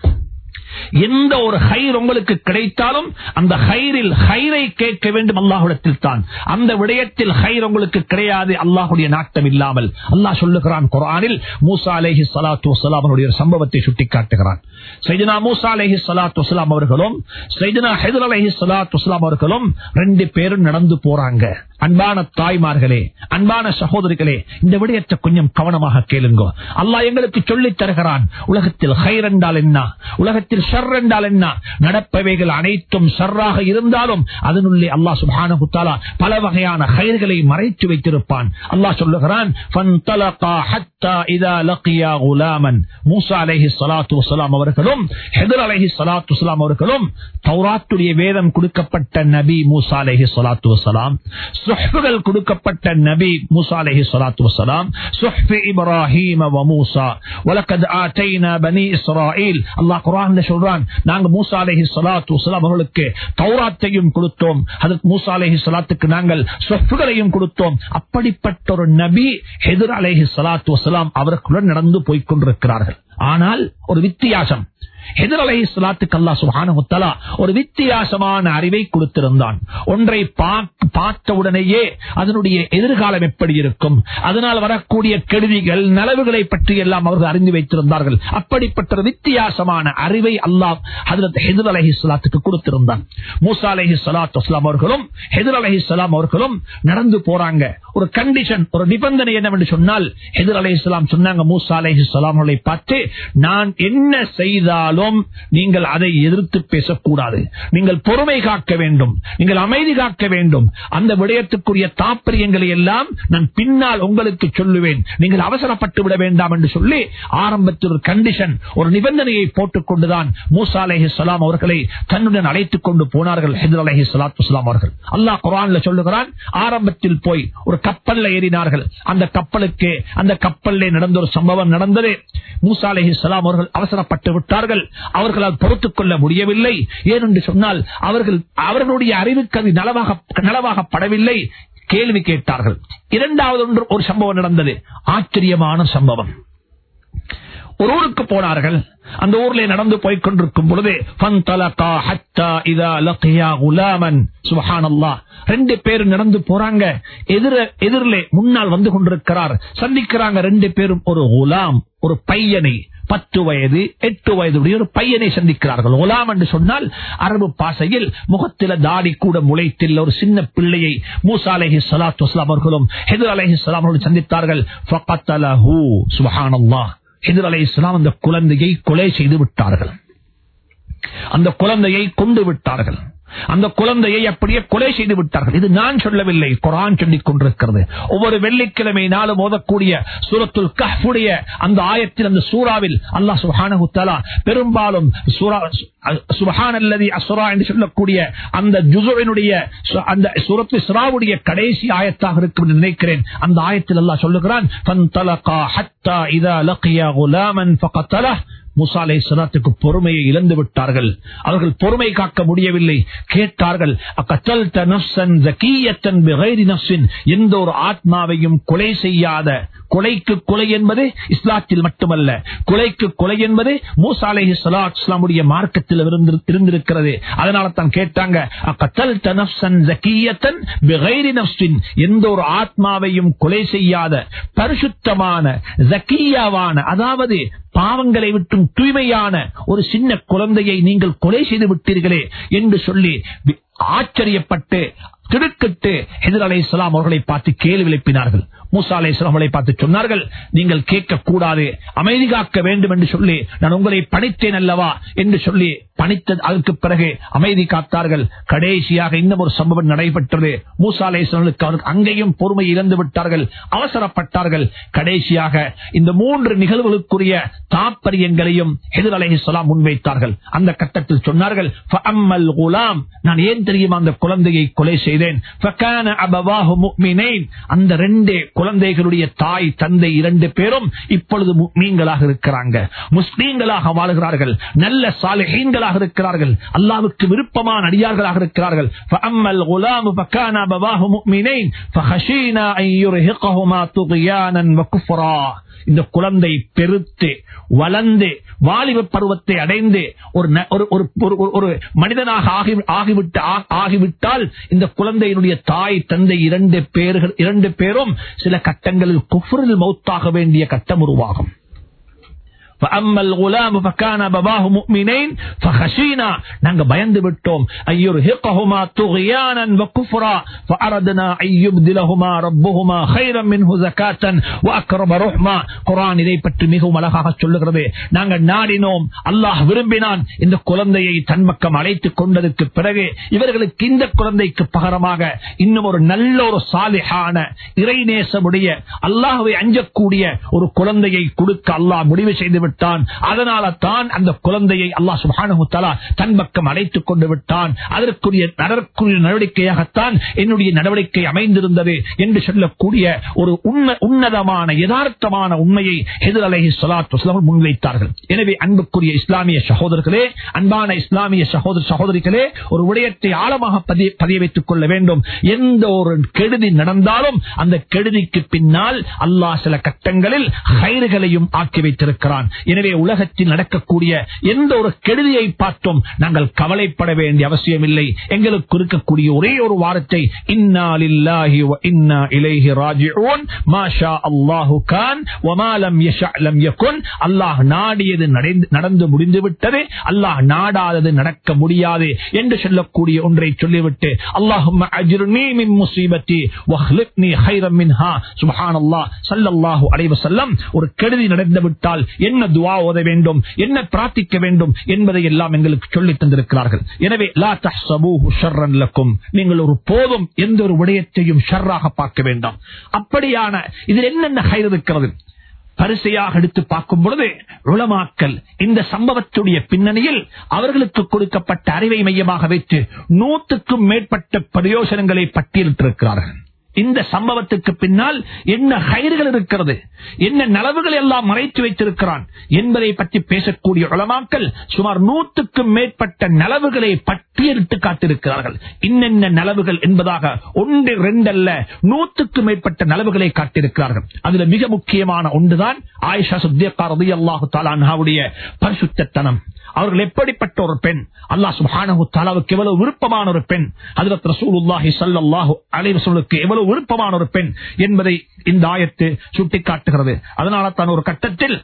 எந்த ஒரு ஹைர் உங்களுக்கு கிடைத்தாலும் அந்த ஹைரில் ஹைரை கேட்க வேண்டும் அல்லாஹுடத்தில் தான் அந்த விடயத்தில் ஹைர் உங்களுக்கு கிடையாது அல்லாஹுடைய நாட்டம் இல்லாமல் அல்லாஹ் சொல்லுகிறான் குரானில் மூசா அலேஹி சலாத்து வசலாம் அவருடைய ஒரு சம்பவத்தை சுட்டிக்காட்டுகிறான் சைதனா மூசா அலேஹி சலாத்து வசலாம் அவர்களும் சைதனா ஹைதர் அலேஹி சலாத்து வசலாம் அவர்களும் ரெண்டு பேரும் நடந்து போறாங்க அன்பான தாய்மார்களே அன்பான சகோதரிகளே இந்த விடயத்தை கொஞ்சம் கவனமாக கேளுங்க அல்லாஹ் எங்களுக்கு சொல்லித் தருகிறான் உலகத்தில் ஹைர் என்றால் என்ன உலகத்தில் ஷர் என்றால் என்ன நடப்பவைகள் அனைத்தும் ஷர்ராக இருந்தாலும் அதனுள்ளே அல்லாஹ் சுப்ஹானஹு தஆலா பல வகையான கயிர்களை மறைத்து வைத்திருப்பான் அல்லாஹ் சொல்லுகிறான் ஃபன்தலகா ஹத்தா இதா லகியா குலாமன் மூசா அலைஹி ஸலாத்து வஸலாம் அவர்களும் ஹிதர் அலைஹி ஸலாத்து வஸலாம் அவர்களும் தௌராத்துடைய வேதம் கொடுக்கப்பட்ட நபி மூசா அலைஹி ஸலாத்து வஸலாம் சுஹ்புகள் கொடுக்கப்பட்ட நபி மூசா அலைஹி ஸலாத்து வஸலாம் சுஹ்ஃப் இப்ராஹீம் வ மூசா வலகத் ஆதைனா பனி இஸ்ராயீல் அல்லாஹ் குர்ஆன்ல சொல்றான் நாங்க மூசா அலைஹி ஸலாத்து வஸலாம் அவர்களுக்கு தௌராத்தையும் கொடுத்தோம் ஹஜரத் மூசா அலைஹி ஸலாத்துக்கு நாங்கள் சுஹ்புகளையும் கொடுத்தோம் அப்படிப்பட்ட ஒரு நபி ஹிதர் அலைஹி ஸலாத்து வஸலாம் அவர்களுடன் நடந்து போய்க் கொண்டிருக்கிறார்கள் ஆனால் ஒரு வித்தியாசம் ஹிதர் அலை இஸ்லாத்துக்கு அல்லா சுபான ஒரு வித்தியாசமான அறிவை கொடுத்திருந்தான் ஒன்றை பார்த்த உடனேயே அதனுடைய எதிர்காலம் எப்படி இருக்கும் அதனால் வரக்கூடிய கெடுதிகள் நலவுகளை பற்றி எல்லாம் அவர்கள் அறிந்து வைத்திருந்தார்கள் அப்படிப்பட்ட ஒரு வித்தியாசமான அறிவை அல்லாஹ் ஹதரத் ஹெதர் அலஹி இஸ்லாத்துக்கு கொடுத்திருந்தான் மூசா அலஹி சலாத் வஸ்லாம் அவர்களும் ஹெதர் அலஹி இஸ்லாம் அவர்களும் நடந்து போறாங்க ஒரு கண்டிஷன் ஒரு நிபந்தனை என்னவென்று சொன்னால் ஹெதர் அலி இஸ்லாம் சொன்னாங்க மூசா அலஹி இஸ்லாம் அவர்களை பார்த்து நான் என்ன செய்தாலும் நீங்கள் அதை எதிர்த்து பேசக்கூடாது நீங்கள் பொறுமை காக்க வேண்டும் நீங்கள் அமைதி காக்க வேண்டும் அந்த விடயத்துக்குரிய தாற்பயங்களை எல்லாம் நான் பின்னால் உங்களுக்கு சொல்லுவேன் நீங்கள் அவசரப்பட்டு விட வேண்டாம் என்று சொல்லி ஆரம்பத்தில் ஒரு கண்டிஷன் ஒரு நிபந்தனையை போட்டுக் கொண்டுதான் மூசா அலஹி சலாம் அவர்களை தன்னுடன் அழைத்துக் கொண்டு போனார்கள் ஹெதர் அலஹி சலாத்து வலாம் அவர்கள் அல்லாஹ் குரான்ல சொல்லுகிறான் ஆரம்பத்தில் போய் ஒரு கப்பல்ல ஏறினார்கள் அந்த கப்பலுக்கு அந்த கப்பல்ல நடந்த ஒரு சம்பவம் நடந்தது மூசா அலஹி சலாம் அவர்கள் அவசரப்பட்டு விட்டார்கள் அவர்களால் பொறுத்துக் கொள்ள முடியவில்லை ஏனென்று சொன்னால் அவர்கள் அவர்களுடைய அறிவுக்கு அது நலவாக நலவாகப்படவில்லை கேள்வி கேட்டார்கள் இரண்டாவது ஒன்று ஒரு சம்பவம் நடந்தது ஆச்சரியமான சம்பவம் ஒரு ஊருக்கு போனார்கள் அந்த ஊர்ல நடந்து போய் கொண்டிருக்கும் பொழுது ரெண்டு பேரும் நடந்து போறாங்க எதிர எதிரிலே முன்னால் வந்து கொண்டிருக்கிறார் சந்திக்கிறாங்க ரெண்டு பேரும் ஒரு குலாம் ஒரு பையனை பத்து வயது எட்டு வயதுடைய ஒரு பையனை சந்திக்கிறார்கள் ஒலாம் என்று சொன்னால் அரபு பாசையில் முகத்தில தாடி கூட முளைத்தில் ஒரு சின்ன பிள்ளையை மூசா அலஹி சலாத்து வஸ்லாம் அவர்களும் ஹெதர் அலஹி சலாம் அவர்களும் சந்தித்தார்கள் ஹிதர் அலை இஸ்லாம் அந்த குழந்தையை கொலை செய்து விட்டார்கள் அந்த குழந்தையை கொண்டு விட்டார்கள் அந்த குழந்தையை அப்படியே கொலை செய்து விட்டார்கள் இது நான் சொல்லவில்லை குரான் சொல்லிக் கொண்டிருக்கிறது ஒவ்வொரு வெள்ளிக்கிழமை நாளும் ஓதக்கூடிய சூரத்துல் கஹ்புடைய அந்த ஆயத்தில் அந்த சூறாவில் அல்லாஹ் சுஹானஹு தஆலா பெரும்பாலும் சூரா சுபஹான் அல்லதி அசுரா என்று சொல்லக்கூடிய அந்த ஜுசுவினுடைய அந்த சூரத்து இஸ்ராவுடைய கடைசி ஆயத்தாக இருக்கும் என்று நினைக்கிறேன் அந்த ஆயத்தில் அல்லாஹ் சொல்லுகிறான் ஃபன்தலகா ஹத்தா இதா லகியா குலாமன் ஃபகத்தலஹ் முசா அலை சலாத்துக்கு பொறுமையை இழந்து விட்டார்கள் அவர்கள் பொறுமை காக்க முடியவில்லை கேட்டார்கள் எந்த ஒரு ஆத்மாவையும் கொலை செய்யாத கொலைக்கு கொலை என்பது இஸ்லாத்தில் மட்டுமல்ல கொலைக்கு கொலை என்பது மூசா அலை சலாத்துடைய மார்க்கத்தில் இருந்திருக்கிறது அதனால தான் கேட்டாங்க எந்த ஒரு ஆத்மாவையும் கொலை செய்யாத பரிசுத்தமான ஜக்கியாவான அதாவது பாவங்களை விட்டும் தூய்மையான ஒரு சின்ன குழந்தையை நீங்கள் கொலை செய்து விட்டீர்களே என்று சொல்லி ஆச்சரியப்பட்டு திடுக்கிட்டு ஹெதர் அலை இஸ்லாம் அவர்களை பார்த்து கேள்வி எழுப்பினார்கள் மூசா அலை இஸ்லாம் அவர்களை பார்த்து சொன்னார்கள் நீங்கள் கேட்கக்கூடாது அமைதி காக்க வேண்டும் என்று சொல்லி நான் உங்களை பணித்தேன் அல்லவா என்று சொல்லி பணித்த அதற்கு பிறகு அமைதி காத்தார்கள் கடைசியாக இன்னும் ஒரு சம்பவம் நடைபெற்றது மூசா அலை இஸ்லாமுக்கு அங்கேயும் பொறுமை இழந்து விட்டார்கள் அவசரப்பட்டார்கள் கடைசியாக இந்த மூன்று நிகழ்வுகளுக்குரிய தாற்பயங்களையும் ஹெதர் அலை இஸ்லாம் முன்வைத்தார்கள் அந்த கட்டத்தில் சொன்னார்கள் நான் ஏன் தெரியுமா அந்த குழந்தையை கொலை செய்தேன் அந்த ரெண்டு குழந்தைகளுடைய தாய் தந்தை இரண்டு பேரும் இப்பொழுது மீன்களாக இருக்கிறாங்க முஸ்லீம்களாக வாழ்கிறார்கள் நல்ல சாலைகளாக இருக்கிறார்கள் அல்லாவுக்கு விருப்பமான அடியார்களாக இருக்கிறார்கள் இந்த குழந்தை பெருத்து வளர்ந்து வாலிப பருவத்தை அடைந்து ஒரு மனிதனாக ஆகிவிட்டு ஆகிவிட்டால் இந்த குழந்தையினுடைய தாய் தந்தை இரண்டு பேர்கள் இரண்டு பேரும் சில கட்டங்களில் குஃபரில் மௌத்தாக வேண்டிய கட்டம் உருவாகும் فأما الغلام فكان باباه مؤمنين فخشينا நாங்க பயந்து விட்டோம் أن يرهقهما طغيانا وكفرا فأردنا أن يبدلهما ربهما خيرا منه زكاة وأقرب رحما குர்ஆன் இதை பற்றி மிகவும் அழகாக சொல்லுகிறது நாங்கள் நாடினோம் அல்லாஹ் விரும்பினான் இந்த குழந்தையை தன் பக்கம் அழைத்துக் கொண்டதற்கு பிறகு இவர்களுக்கு இந்த குழந்தைக்கு பகரமாக இன்னும் ஒரு நல்ல ஒரு சாலிஹான இறைநேசமுடைய அல்லாஹ்வை அஞ்சக்கூடிய ஒரு குழந்தையை கொடுக்க அல்லாஹ் முடிவு செய்து விட்டான் அதனால தான் அந்த குழந்தையை அல்லாஹ் சுப்ஹானஹு தஆலா தன் பக்கம் அழைத்துக் கொண்டு விட்டான் அதற்குரிய அதற்குரிய நடவடிக்கையாகத்தான் என்னுடைய நடவடிக்கை அமைந்திருந்தது என்று சொல்லக்கூடிய ஒரு உன்ன- உன்னதமான யதார்த்தமான உண்மையை ஹிதர் அலைஹி ஸலாத்து வஸலாம் முன்வைத்தார்கள் எனவே அன்புக்குரிய இஸ்லாமிய சகோதரர்களே அன்பான இஸ்லாமிய சகோதர சகோதரிகளே ஒரு விடயத்தை ஆழமாக பதிய பதிய வைத்துக் கொள்ள வேண்டும் எந்த ஒரு கெடுதி நடந்தாலும் அந்த கெடுதிக்கு பின்னால் அல்லாஹ் சில கட்டங்களில் கயிறுகளையும் ஆக்கி வைத்திருக்கிறான் எனவே உலகத்தில் நடக்கக்கூடிய எந்த ஒரு கெடுதியை பார்த்தும் நாங்கள் கவலைப்பட வேண்டிய அவசியம் இல்லை எங்களுக்கு இருக்கக்கூடிய ஒரே ஒரு வாரத்தை இன்னா லில்லாஹி வ இன்னா இலைஹி ராஜிஊன் மாஷா அல்லாஹு கான் வமா லம் யஷா லம் யகுன் அல்லாஹ் நாடியது நடந்து- நடந்து முடிந்து விட்டது அல்லாஹ் நாடாதது நடக்க முடியாது என்று சொல்லக்கூடிய ஒன்றை சொல்லிவிட்டு அல்லாஹும்ம அஜ்ருனி மின் முஸீபத்தி வஹ்லிப்னி ஹைரம் மின்ஹா சுப்ஹானல்லாஹ் ஸல்லல்லாஹு அலைஹி வஸல்லம் ஒரு கெடுதி நடந்து விட்டால் என்ன துஆ ஓத வேண்டும் என்ன பிரார்த்திக்க வேண்டும் என்பதை எல்லாம் எங்களுக்கு சொல்லித் தந்திருக்கிறார்கள் எனவே லா தஹ்சபூஹு ஷர்ரன் லக்கும் நீங்கள் ஒரு போதும் எந்த ஒரு விடயத்தையும் ஷர்ராக பார்க்க வேண்டாம் அப்படியான இதில் என்னென்ன ஹைர் இருக்கிறது பரிசையாக எடுத்து பார்க்கும் பொழுது உளமாக்கல் இந்த சம்பவத்துடைய பின்னணியில் அவர்களுக்கு கொடுக்கப்பட்ட அறிவை மையமாக வைத்து நூற்றுக்கும் மேற்பட்ட பிரயோசனங்களை பட்டியலிட்டிருக்கிறார்கள் இந்த சம்பவத்துக்கு பின்னால் என்ன கயிறுகள் இருக்கிறது என்ன நலவுகள் எல்லாம் மறைத்து வைத்திருக்கிறான் என்பதை பற்றி பேசக்கூடிய உளமாக்கல் சுமார் நூற்றுக்கும் மேற்பட்ட நலவுகளை பட்டியலிட்டு காட்டிருக்கிறார்கள் இன்னென்ன நலவுகள் என்பதாக ஒன்று ரெண்டல்ல நூற்றுக்கும் மேற்பட்ட நலவுகளை காட்டியிருக்கிறார்கள் அதுல மிக முக்கியமான ஒன்றுதான் ஆயிஷா சுத்தியக்கார் அல்லாஹு தாலான்ஹாவுடைய பரிசுத்தனம் அவர்கள் எப்படிப்பட்ட ஒரு பெண் அல்லாஹ் சுப்ஹானஹு தஆலாவுக்கு எவ்வளவு விருப்பமான ஒரு பெண் ஹஜ்ரத் ரசூலுல்லாஹி ஸல்லல்லாஹு அலைஹி வஸல்லுக்கு எவ்வளவு விருப்பமான ஒரு பெண் என்பதை இந்த ஆயத்து சுட்டிக்காட்டுகிறது அதனால தான் ஒரு கட்டத்தில்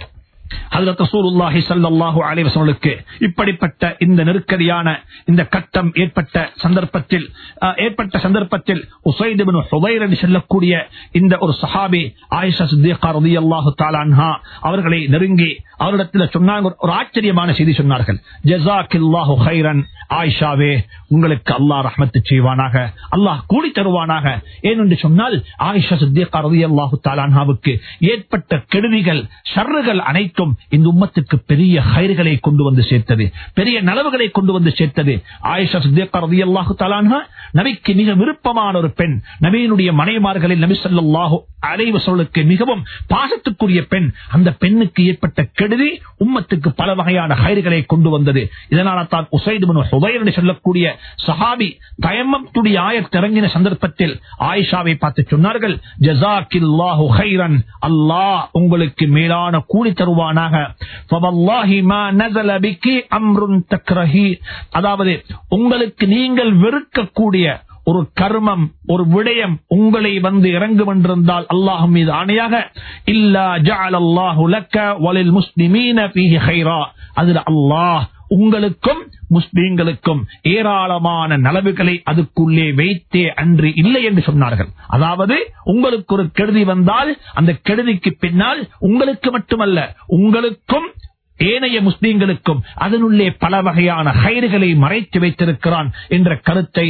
ஹஜ்ரத் ரசூலுல்லாஹி ஸல்லல்லாஹு அலைஹி வஸல்லுக்கு இப்படிப்பட்ட இந்த நெருக்கடியான இந்த கட்டம் ஏற்பட்ட சந்தர்ப்பத்தில் அஹ், ஏற்பட்ட சந்தர்ப்பத்தில் உசைத் இப்னு ஹுதைர் என்று சொல்லக்கூடிய இந்த ஒரு சஹாபி ஆயிஷா சித்திகா ரலியல்லாஹு தஆலா அன்ஹா அவர்களை நெருங்கி அவரிடத்தில் சொன்னாங்க ஒரு- ஒரு ஆச்சரியமான செய்தி சொன்னார்கள் ஜஸாக்கில்லாஹு ஹைரன் ஆயிஷாவே உங்களுக்கு அல்லாஹ் ரஹ்மத்து செய்வானாக அல்லாஹ் கூலி தருவானாக ஏனென்று சொன்னால் ஆயிஷா சித்திகா ரலியல்லாஹு தஆலா அன்ஹாவுக்கு ஏற்பட்ட கெடுதிகள் ஷர்றுகள் அனைத்தும் இந்த உம்மத்துக்கு பெரிய ஹைர்களை கொண்டு வந்து சேர்த்தது பெரிய நலவுகளை கொண்டு வந்து சேர்த்தது ஆயிஷா சித்திகா ரலியல்லாஹு தஆலா அன்ஹா நபிக்கு மிக விருப்பமான ஒரு பெண் நபியினுடைய மனைவிமார்களில் நபி ஸல்லல்லாஹு அலைஹி வஸல்லுக்கு மிகவும் பாசத்துக்குரிய பெண் அந்த பெண்ணுக்கு ஏற்பட்ட கெடுதி உம்மத்துக்கு பல வகையான ஹைர்களை கொண்டு வந்தது இதனால தான் உசைத் இப்னு ஹுதைர் என்று சொல்லக்கூடிய சஹாபி தயம்மத்துடைய ஆயத் இறங்கின சந்தர்ப்பத்தில் ஆயிஷாவை பார்த்து சொன்னார்கள் ஜஸாக்கில்லாஹு ஹைரன் அல்லாஹ் உங்களுக்கு மேலான கூலி தருவானாக ஃபவல்லாஹி மா நஸல பிகி அம்ருன் தக்ரஹி அதாவது உங்களுக்கு நீங்கள் வெறுக்கக்கூடிய ஒரு கர்மம் ஒரு விடயம் உங்களை வந்து இறங்கும் என்றிருந்தால் அல்லாஹ் மீது ஆணையாக இல்லா ஜஅல அல்லாஹு லக்க வலில் முஸ்லிமீன ஃபீஹி ஹைரா அதுல அல்லாஹ் உங்களுக்கும் முஸ்லீம்களுக்கும் ஏராளமான நலவுகளை அதுக்குள்ளே வைத்தே அன்று இல்லை என்று சொன்னார்கள் அதாவது உங்களுக்கு ஒரு கெடுதி வந்தால் அந்த கெடுதிக்கு பின்னால் உங்களுக்கு மட்டுமல்ல உங்களுக்கும் ஏனைய முஸ்லீம்களுக்கும் அதனுள்ளே பல வகையான ஹைறுகளை மறைத்து வைத்திருக்கிறான் என்ற கருத்தை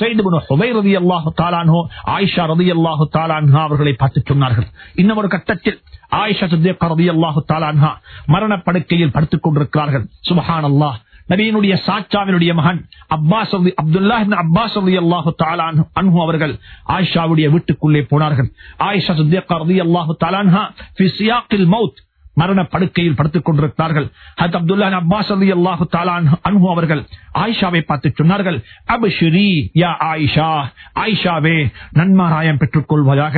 ரதி அல்லாஹு தாலானோ ஆயிஷா ரதி அல்லாஹு தாலான்ஹா அவர்களை பார்த்து சொன்னார்கள் இன்னும் ஒரு கட்டத்தில் ஆயிஷா ரதி அல்லாஹு தாலான்ஹா மரணப்படுக்கையில் படுத்துக் கொண்டிருக்கிறார்கள் சுபஹான் அல்லாஹ் நபியினுடைய சாச்சாவினுடைய மகன் அப்பாஸ் அப்துல்லா அப்பாஸ் அல்லாஹு தாலான் அன்ஹு அவர்கள் ஆயிஷாவுடைய வீட்டுக்குள்ளே போனார்கள் ஆயிஷா சுத்தியக்கா ரதி அல்லாஹு தாலான்ஹா ஃபி சியாக்கில் மவுத் மரண படுக்கையில் படுத்துக் கொண்டிருக்கிறார்கள் ஹத் அப்துல்லா அப்பாஸ் அலி அல்லாஹு தாலான் அன்ஹு அவர்கள் ஆயிஷாவை பார்த்து சொன்னார்கள் அபுஷிரி யா ஆயிஷா ஆயிஷாவே நன்மாராயம் பெற்றுக் கொள்வதாக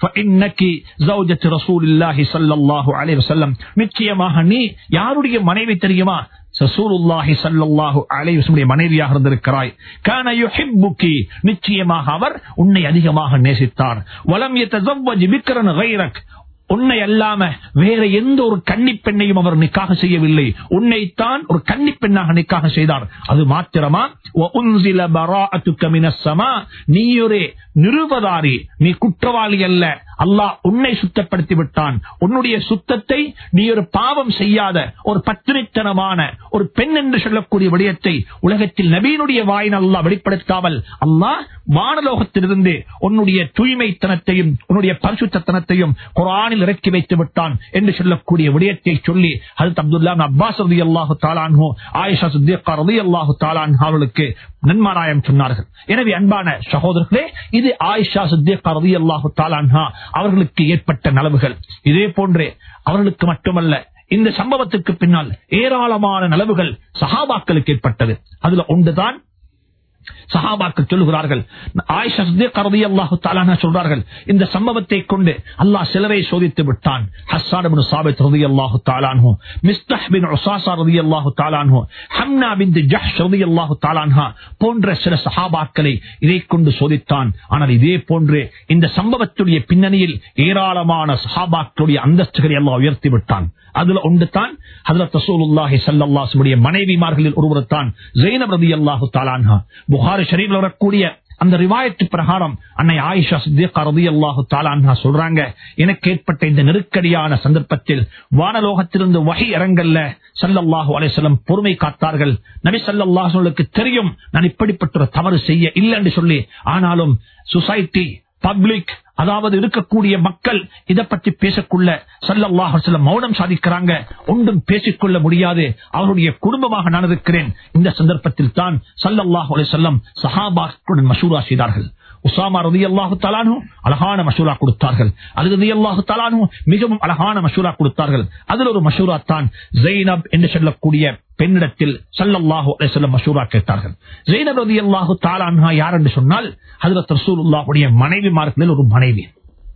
நிச்சயமாக நீ யாருடைய மனைவி தெரியுமா சசூலுல்லாஹி சல்லல்லாஹு அலைஹி வஸல்லம் மனைவியாக இருந்திருக்கிறாய் கான யுஹிப்புகி நிச்சயமாக அவர் உன்னை அதிகமாக நேசித்தார் வலம் யதஸவ்வஜ் பிக்ரன் கைரக் உன்னை அல்லாம வேற எந்த ஒரு கன்னி பெண்ணையும் அவர் நிக்காக செய்யவில்லை உன்னைத்தான் ஒரு கன்னி பெண்ணாக நிக்காக செய்தார் அது மாத்திரமா وَأُنزِلَ بَرَاءَتُكَ مِنَ السَّمَاءِ நீ ஒரு நிருபதாரி நீ குற்றவாளி அல்ல அல்லாஹ் உன்னை சுத்தப்படுத்தி விட்டான் உன்னுடைய சுத்தத்தை நீ ஒரு பாவம் செய்யாத ஒரு பத்திரித்தனமான ஒரு பெண் என்று சொல்லக்கூடிய விடயத்தை உலகத்தில் நபீனுடைய வாயின் அல்லாஹ் வெளிப்படுத்தாமல் அல்லாஹ் வானலோகத்திலிருந்து உன்னுடைய தூய்மைத்தனத்தையும் உன்னுடைய பரிசுத்தனத்தையும் குரானில் இறக்கி வைத்து விட்டான் என்று சொல்லக்கூடிய விடயத்தை சொல்லி ஹஜரத் அப்துல்லா இப்னு அப்பாஸ் ரதி அல்லாஹு தாலான்ஹோ ஆயிஷா சித்தியக்கா ரதி அல்லாஹு தாலான் அவர்களுக்கு நன்மாராயம் சொன்னார்கள் எனவே அன்பான சகோதரர்களே இது ஆயிஷா சித்தியக்கா ரதி அல்லாஹு தாலான்ஹா அவர்களுக்கு ஏற்பட்ட நலவுகள் இதே போன்றே அவர்களுக்கு மட்டுமல்ல இந்த சம்பவத்துக்கு பின்னால் ஏராளமான நலவுகள் சஹாபாக்களுக்கு ஏற்பட்டது அதுல ஒன்றுதான் சஹாபாக்கள் சொல்லுகிறார்கள் ஆயிஷா கருதி அல்லாஹு தாலான சொல்றார்கள் இந்த சம்பவத்தை கொண்டு அல்லாஹ் சிலரை சோதித்து விட்டான் ஹஸ்ஸான் பின் சாபித் ரதி அல்லாஹு தாலான்ஹு மிஸ்தஹ் பின் உசாசா ரதி அல்லாஹு தாலான்ஹு ஹம்னா பின் ஜஹ்ஷ் ரதி அல்லாஹு தாலான்ஹா போன்ற சில சஹாபாக்களை இதை கொண்டு சோதித்தான் ஆனால் இதே போன்று இந்த சம்பவத்துடைய பின்னணியில் ஏராளமான சஹாபாக்களுடைய அந்தஸ்துகளை அல்லாஹ் உயர்த்தி விட்டான் அதுல ஒன்று தான் ஹதரத் ரசூலுல்லாஹி ஸல்லல்லாஹு அலைஹி மனைவிமார்களில் ஒருவர் தான் ஜெயினப் ரலியல்லாஹு தஆலாஹா புகாரி ஷரீஃப்ல வரக்கூடிய அந்த ரிவாயத்து பிரகாரம் அன்னை ஆயிஷா சித்திகா ரலியல்லாஹு தஆலாஹா சொல்றாங்க எனக்கு ஏற்பட்ட இந்த நெருக்கடியான சந்தர்ப்பத்தில் வானலோகத்திலிருந்து வகை இறங்கல்ல ஸல்லல்லாஹு அலைஹி வஸல்லம் பொறுமை காத்தார்கள் நபி ஸல்லல்லாஹு அலைஹி வஸல்லம் தெரியும் நான் இப்படிப்பட்ட ஒரு தவறு செய்ய இல்லை என்று சொல்லி ஆனாலும் சொசைட்டி பப்ளிக் அதாவது இருக்கக்கூடிய மக்கள் இதை பற்றி பேசக்குள்ள சல்லல்லாஹு அலைஹி வஸல்லம் மௌனம் சாதிக்கிறாங்க ஒன்றும் பேசிக்கொள்ள முடியாது அவருடைய குடும்பமாக நான் இருக்கிறேன் இந்த சந்தர்ப்பத்தில் தான் சல்லல்லாஹு அலைஹி வஸல்லம் சஹாபாக்களுடன் மஷூரா செய்தார்கள் உசாமா ரதி அல்லாஹு தலானு அழகான மஷூரா கொடுத்தார்கள் அது ரதி அல்லாஹு தலானு மிகவும் அழகான மஷூரா கொடுத்தார்கள் அதில் ஒரு மஷூரா தான் ஜெய்னப் என்று சொல்லக்கூடிய பெண்ணிடத்தில் சல்லல்லாஹு அலைஹிஸ்ஸலாம் மஷூரா கேட்டார்கள் ஜெய்னப் ரதி அல்லாஹு தாலான்ஹா யார் என்று சொன்னால் ஹஜரத் ரசூலுல்லாஹுடைய மனைவிமார்களில் ஒரு மனைவி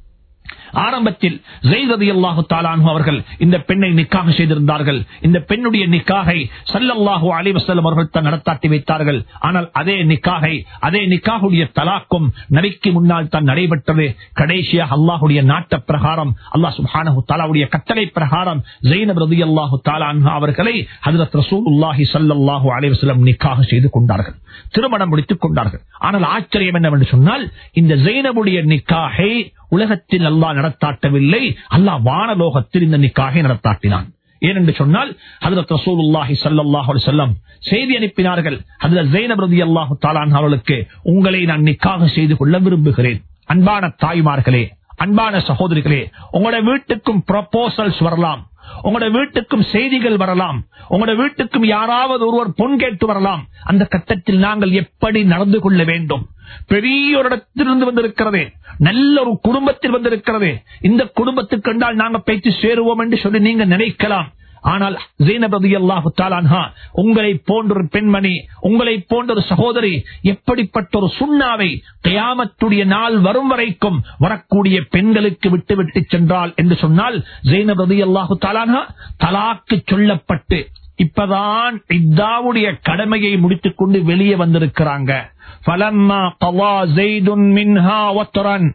ஆரம்பத்தில் ஜெய்ததி அல்லாஹு தாலானு அவர்கள் இந்த பெண்ணை நிக்காக செய்திருந்தார்கள் இந்த பெண்ணுடைய நிக்காகை சல்லல்லாஹு அலிவசல்லம் அவர்கள் தான் நடத்தாட்டி வைத்தார்கள் ஆனால் அதே நிக்காகை அதே நிக்காகுடைய தலாக்கும் நபிக்கு முன்னால் தான் நடைபெற்றது கடைசியாக அல்லாஹுடைய நாட்ட பிரகாரம் அல்லாஹ் சுஹானஹு தாலாவுடைய கட்டளை பிரகாரம் ஜெயினப் ரதி அல்லாஹு தாலான்ஹா அவர்களை ஹதரத் ரசூலுல்லாஹி சல்லல்லாஹு அலிவசல்லம் நிக்காக செய்து கொண்டார்கள் திருமணம் முடித்துக் கொண்டார்கள் ஆனால் ஆச்சரியம் என்னவென்று சொன்னால் இந்த ஜெயினபுடைய நிக்காகை உலகத்தில் அல்லாஹ் நடத்தாட்டவில்லை அல்லாஹ் வானலோகத்தில் இந்த நிக்காகை நடத்தாட்டினான் ஏனென்று சொன்னால் ஹதரத் ரசூலுல்லாஹி ஸல்லல்லாஹு அலைஹி வஸல்லம் செய்தி அனுப்பினார்கள் ஹதரத் ஜெய்னப் ரலியல்லாஹு தஆலா அவர்களுக்கு உங்களை நான் நிக்காக செய்து கொள்ள விரும்புகிறேன் அன்பான தாய்மார்களே அன்பான சகோதரிகளே உங்களுடைய வீட்டுக்கும் ப்ரொபோசல்ஸ் வரலாம் உங்களோட வீட்டுக்கும் செய்திகள் வரலாம் உங்களோட வீட்டுக்கும் யாராவது ஒருவர் பொன் கேட்டு வரலாம் அந்த கட்டத்தில் நாங்கள் எப்படி நடந்து கொள்ள வேண்டும் பெரிய ஒரு இடத்திலிருந்து வந்திருக்கிறது நல்ல ஒரு குடும்பத்தில் வந்திருக்கிறது இந்த குடும்பத்துக்கு கண்டால் நாங்க பேச்சு சேருவோம் என்று சொல்லி நீங்க நினைக்கலாம் ஆனால் அல்லாஹு தாலான்ஹா உங்களை போன்ற ஒரு பெண்மணி உங்களை போன்ற ஒரு சகோதரி எப்படிப்பட்ட ஒரு சுண்ணாவை கயாமத்துடைய நாள் வரும் வரைக்கும் வரக்கூடிய பெண்களுக்கு விட்டு விட்டு சென்றால் என்று சொன்னால் ஜெயினப் ரதி அல்லாஹு தாலான்ஹா தலாக்கு சொல்லப்பட்டு இப்பதான் இத்தாவுடைய கடமையை முடித்துக் கொண்டு வெளியே வந்திருக்கிறாங்க பலம்மா கவா ஜெய்துன் மின்ஹா ஒத்தரன்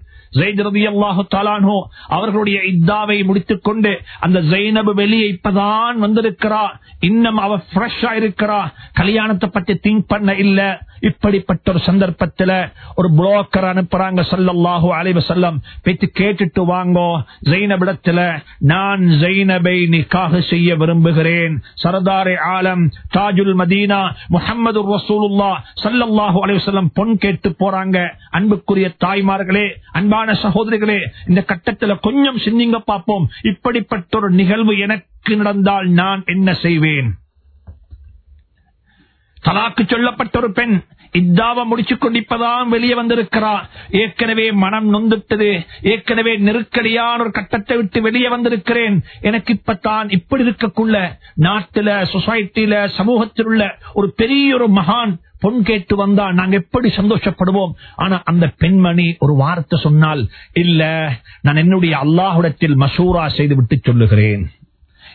அவர்களுடைய இத்தாவை முடித்துக் கொண்டு அந்த ஜெயினபு வெளியே இப்பதான் வந்திருக்கிறா இன்னும் அவ ஃப்ரெஷ்ஷா இருக்கிறா கல்யாணத்தை பத்தி திங்க் பண்ண இல்ல இப்படிப்பட்ட ஒரு சந்தர்ப்பத்தில் ஒரு புரோக்கர் அனுப்புறாங்க சொல்லல்லாஹு அலைவ செல்லம் பேச்சு கேட்டுட்டு வாங்கோ ஜெயினபிடத்துல நான் ஜெயினபை நிக்காக செய்ய விரும்புகிறேன் சரதாரே ஆலம் தாஜுல் மதீனா முகமது ரசூலுல்லா சல்லல்லாஹு அலைவசல்லம் பொன் கேட்டு போறாங்க அன்புக்குரிய தாய்மார்களே அன்பான சகோதரிகளே இந்த கட்டத்துல கொஞ்சம் சிந்திங்க பார்ப்போம் இப்படிப்பட்ட ஒரு நிகழ்வு எனக்கு நடந்தால் நான் என்ன செய்வேன் தலாக்கு சொல்லப்பட்ட ஒரு பெண் இத்தாவ முடிச்சு கொண்டிப்பதான் வெளியே வந்திருக்கிறா ஏற்கனவே மனம் நொந்துட்டது ஏற்கனவே நெருக்கடியான ஒரு கட்டத்தை விட்டு வெளியே வந்திருக்கிறேன் எனக்கு இப்பத்தான் இப்படி இருக்கக்குள்ள நாட்டுல சொசைட்டில சமூகத்தில் உள்ள ஒரு பெரிய ஒரு மகான் பொன் கேட்டு வந்தா நாங்க எப்படி சந்தோஷப்படுவோம் ஆனா அந்த பெண்மணி ஒரு வார்த்தை சொன்னால் இல்ல நான் என்னுடைய அல்லாஹுடத்தில் மசூரா செய்து விட்டு சொல்லுகிறேன்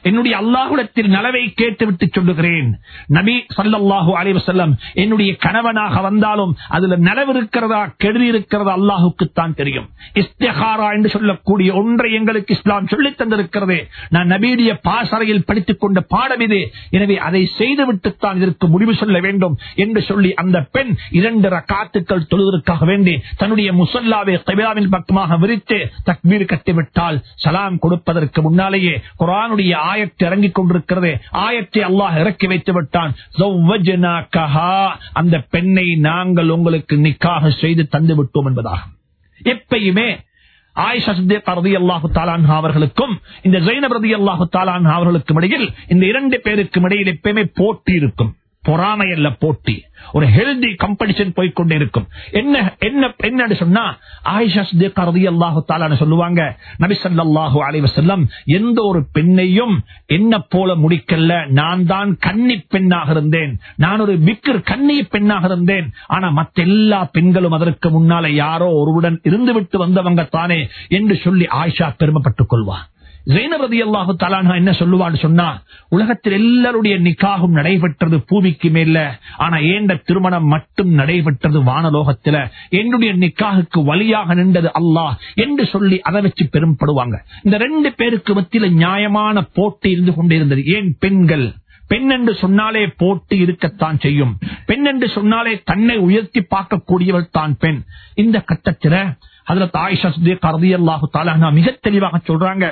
என்னுடைய அல்லாஹுடத்தில் நலவை கேட்டுவிட்டு சொல்லுகிறேன் நபி ஸல்லல்லாஹு அலைஹி வஸல்லம் என்னுடைய கணவனாக வந்தாலும் அதுல நலவு இருக்கிறதா கெடுதி இருக்கிறதா அல்லாஹுக்குத்தான் தெரியும் இஸ்திஹாரா என்று சொல்லக்கூடிய ஒன்றை எங்களுக்கு இஸ்லாம் சொல்லித் தந்திருக்கிறது நான் நபியுடைய பாசறையில் படித்துக் கொண்ட பாடம் இது எனவே அதை செய்துவிட்டுத்தான் இதற்கு முடிவு சொல்ல வேண்டும் என்று சொல்லி அந்த பெண் இரண்டு ரக்காத்துக்கள் தொழுவதற்காக வேண்டி தன்னுடைய முசல்லாவை கைவிழாவின் பக்கமாக விரித்து தக்பீர் கட்டிவிட்டால் சலாம் கொடுப்பதற்கு முன்னாலேயே குரானுடைய ஆயத்தை இறங்கிக் கொண்டிருக்கிறது ஆயத்தை அல்லாஹ் இறக்கி வைத்து விட்டான் "ஜௌவஜ்னாகஹா", அந்த பெண்ணை நாங்கள் உங்களுக்கு நிக்காக செய்து தந்து விட்டோம் என்பதாகும் எப்பயுமே ஆயிஷா சித்திக் ரலியல்லாஹு தஆலா அன்ஹா அவர்களுக்கும் இந்த ஜைனப் ரலியல்லாஹு தஆலா அன்ஹா அவர்களுக்கும் இடையில் இந்த இரண்டு பேருக்கும் இடையில் எப்பயுமே போட்டி இருக்கும் பொறாமை அல்ல போட்டி ஒரு ஹெல்தி கம்படிஷன் போய்கொண்டே இருக்கும் என்ன என்ன என்னன்னு சொன்னா ஆயிஷா சித்திக் ரலியல்லாஹு தஆலா சொல்லுவாங்க நபி ஸல்லல்லாஹு அலைஹி வஸல்லம் எந்த ஒரு பெண்ணையும் என்ன போல முடிக்கல நான் தான் கன்னி பெண்ணாக இருந்தேன் நான் ஒரு பிக்கர் கன்னி பெண்ணாக இருந்தேன் ஆனா மத்த எல்லா பெண்களும் அதற்கு முன்னால யாரோ ஒருவுடன் இருந்துவிட்டு வந்தவங்க தானே என்று சொல்லி ஆயிஷா பெருமைப்பட்டுக் கொள்வார் ஜெயினபதி அல்லாஹு தலானா என்ன சொல்லுவான்னு சொன்னா உலகத்தில் எல்லாருடைய நிக்காகும் நடைபெற்றது பூமிக்கு மேல ஆனா ஏண்ட திருமணம் மட்டும் நடைபெற்றது வானலோகத்துல என்னுடைய நிக்காகுக்கு வழியாக நின்றது அல்லாஹ் என்று சொல்லி அதை வச்சு பெரும்படுவாங்க இந்த ரெண்டு பேருக்கு மத்தியில நியாயமான போட்டி இருந்து கொண்டிருந்தது ஏன் பெண்கள் பெண் என்று சொன்னாலே போட்டி இருக்கத்தான் செய்யும் பெண் என்று சொன்னாலே தன்னை உயர்த்தி பார்க்கக்கூடியவள் தான் பெண் இந்த கட்டத்தில் அதுல ஆயிஷா கருதி அல்லாஹு தாலா மிக தெளிவாக சொல்றாங்க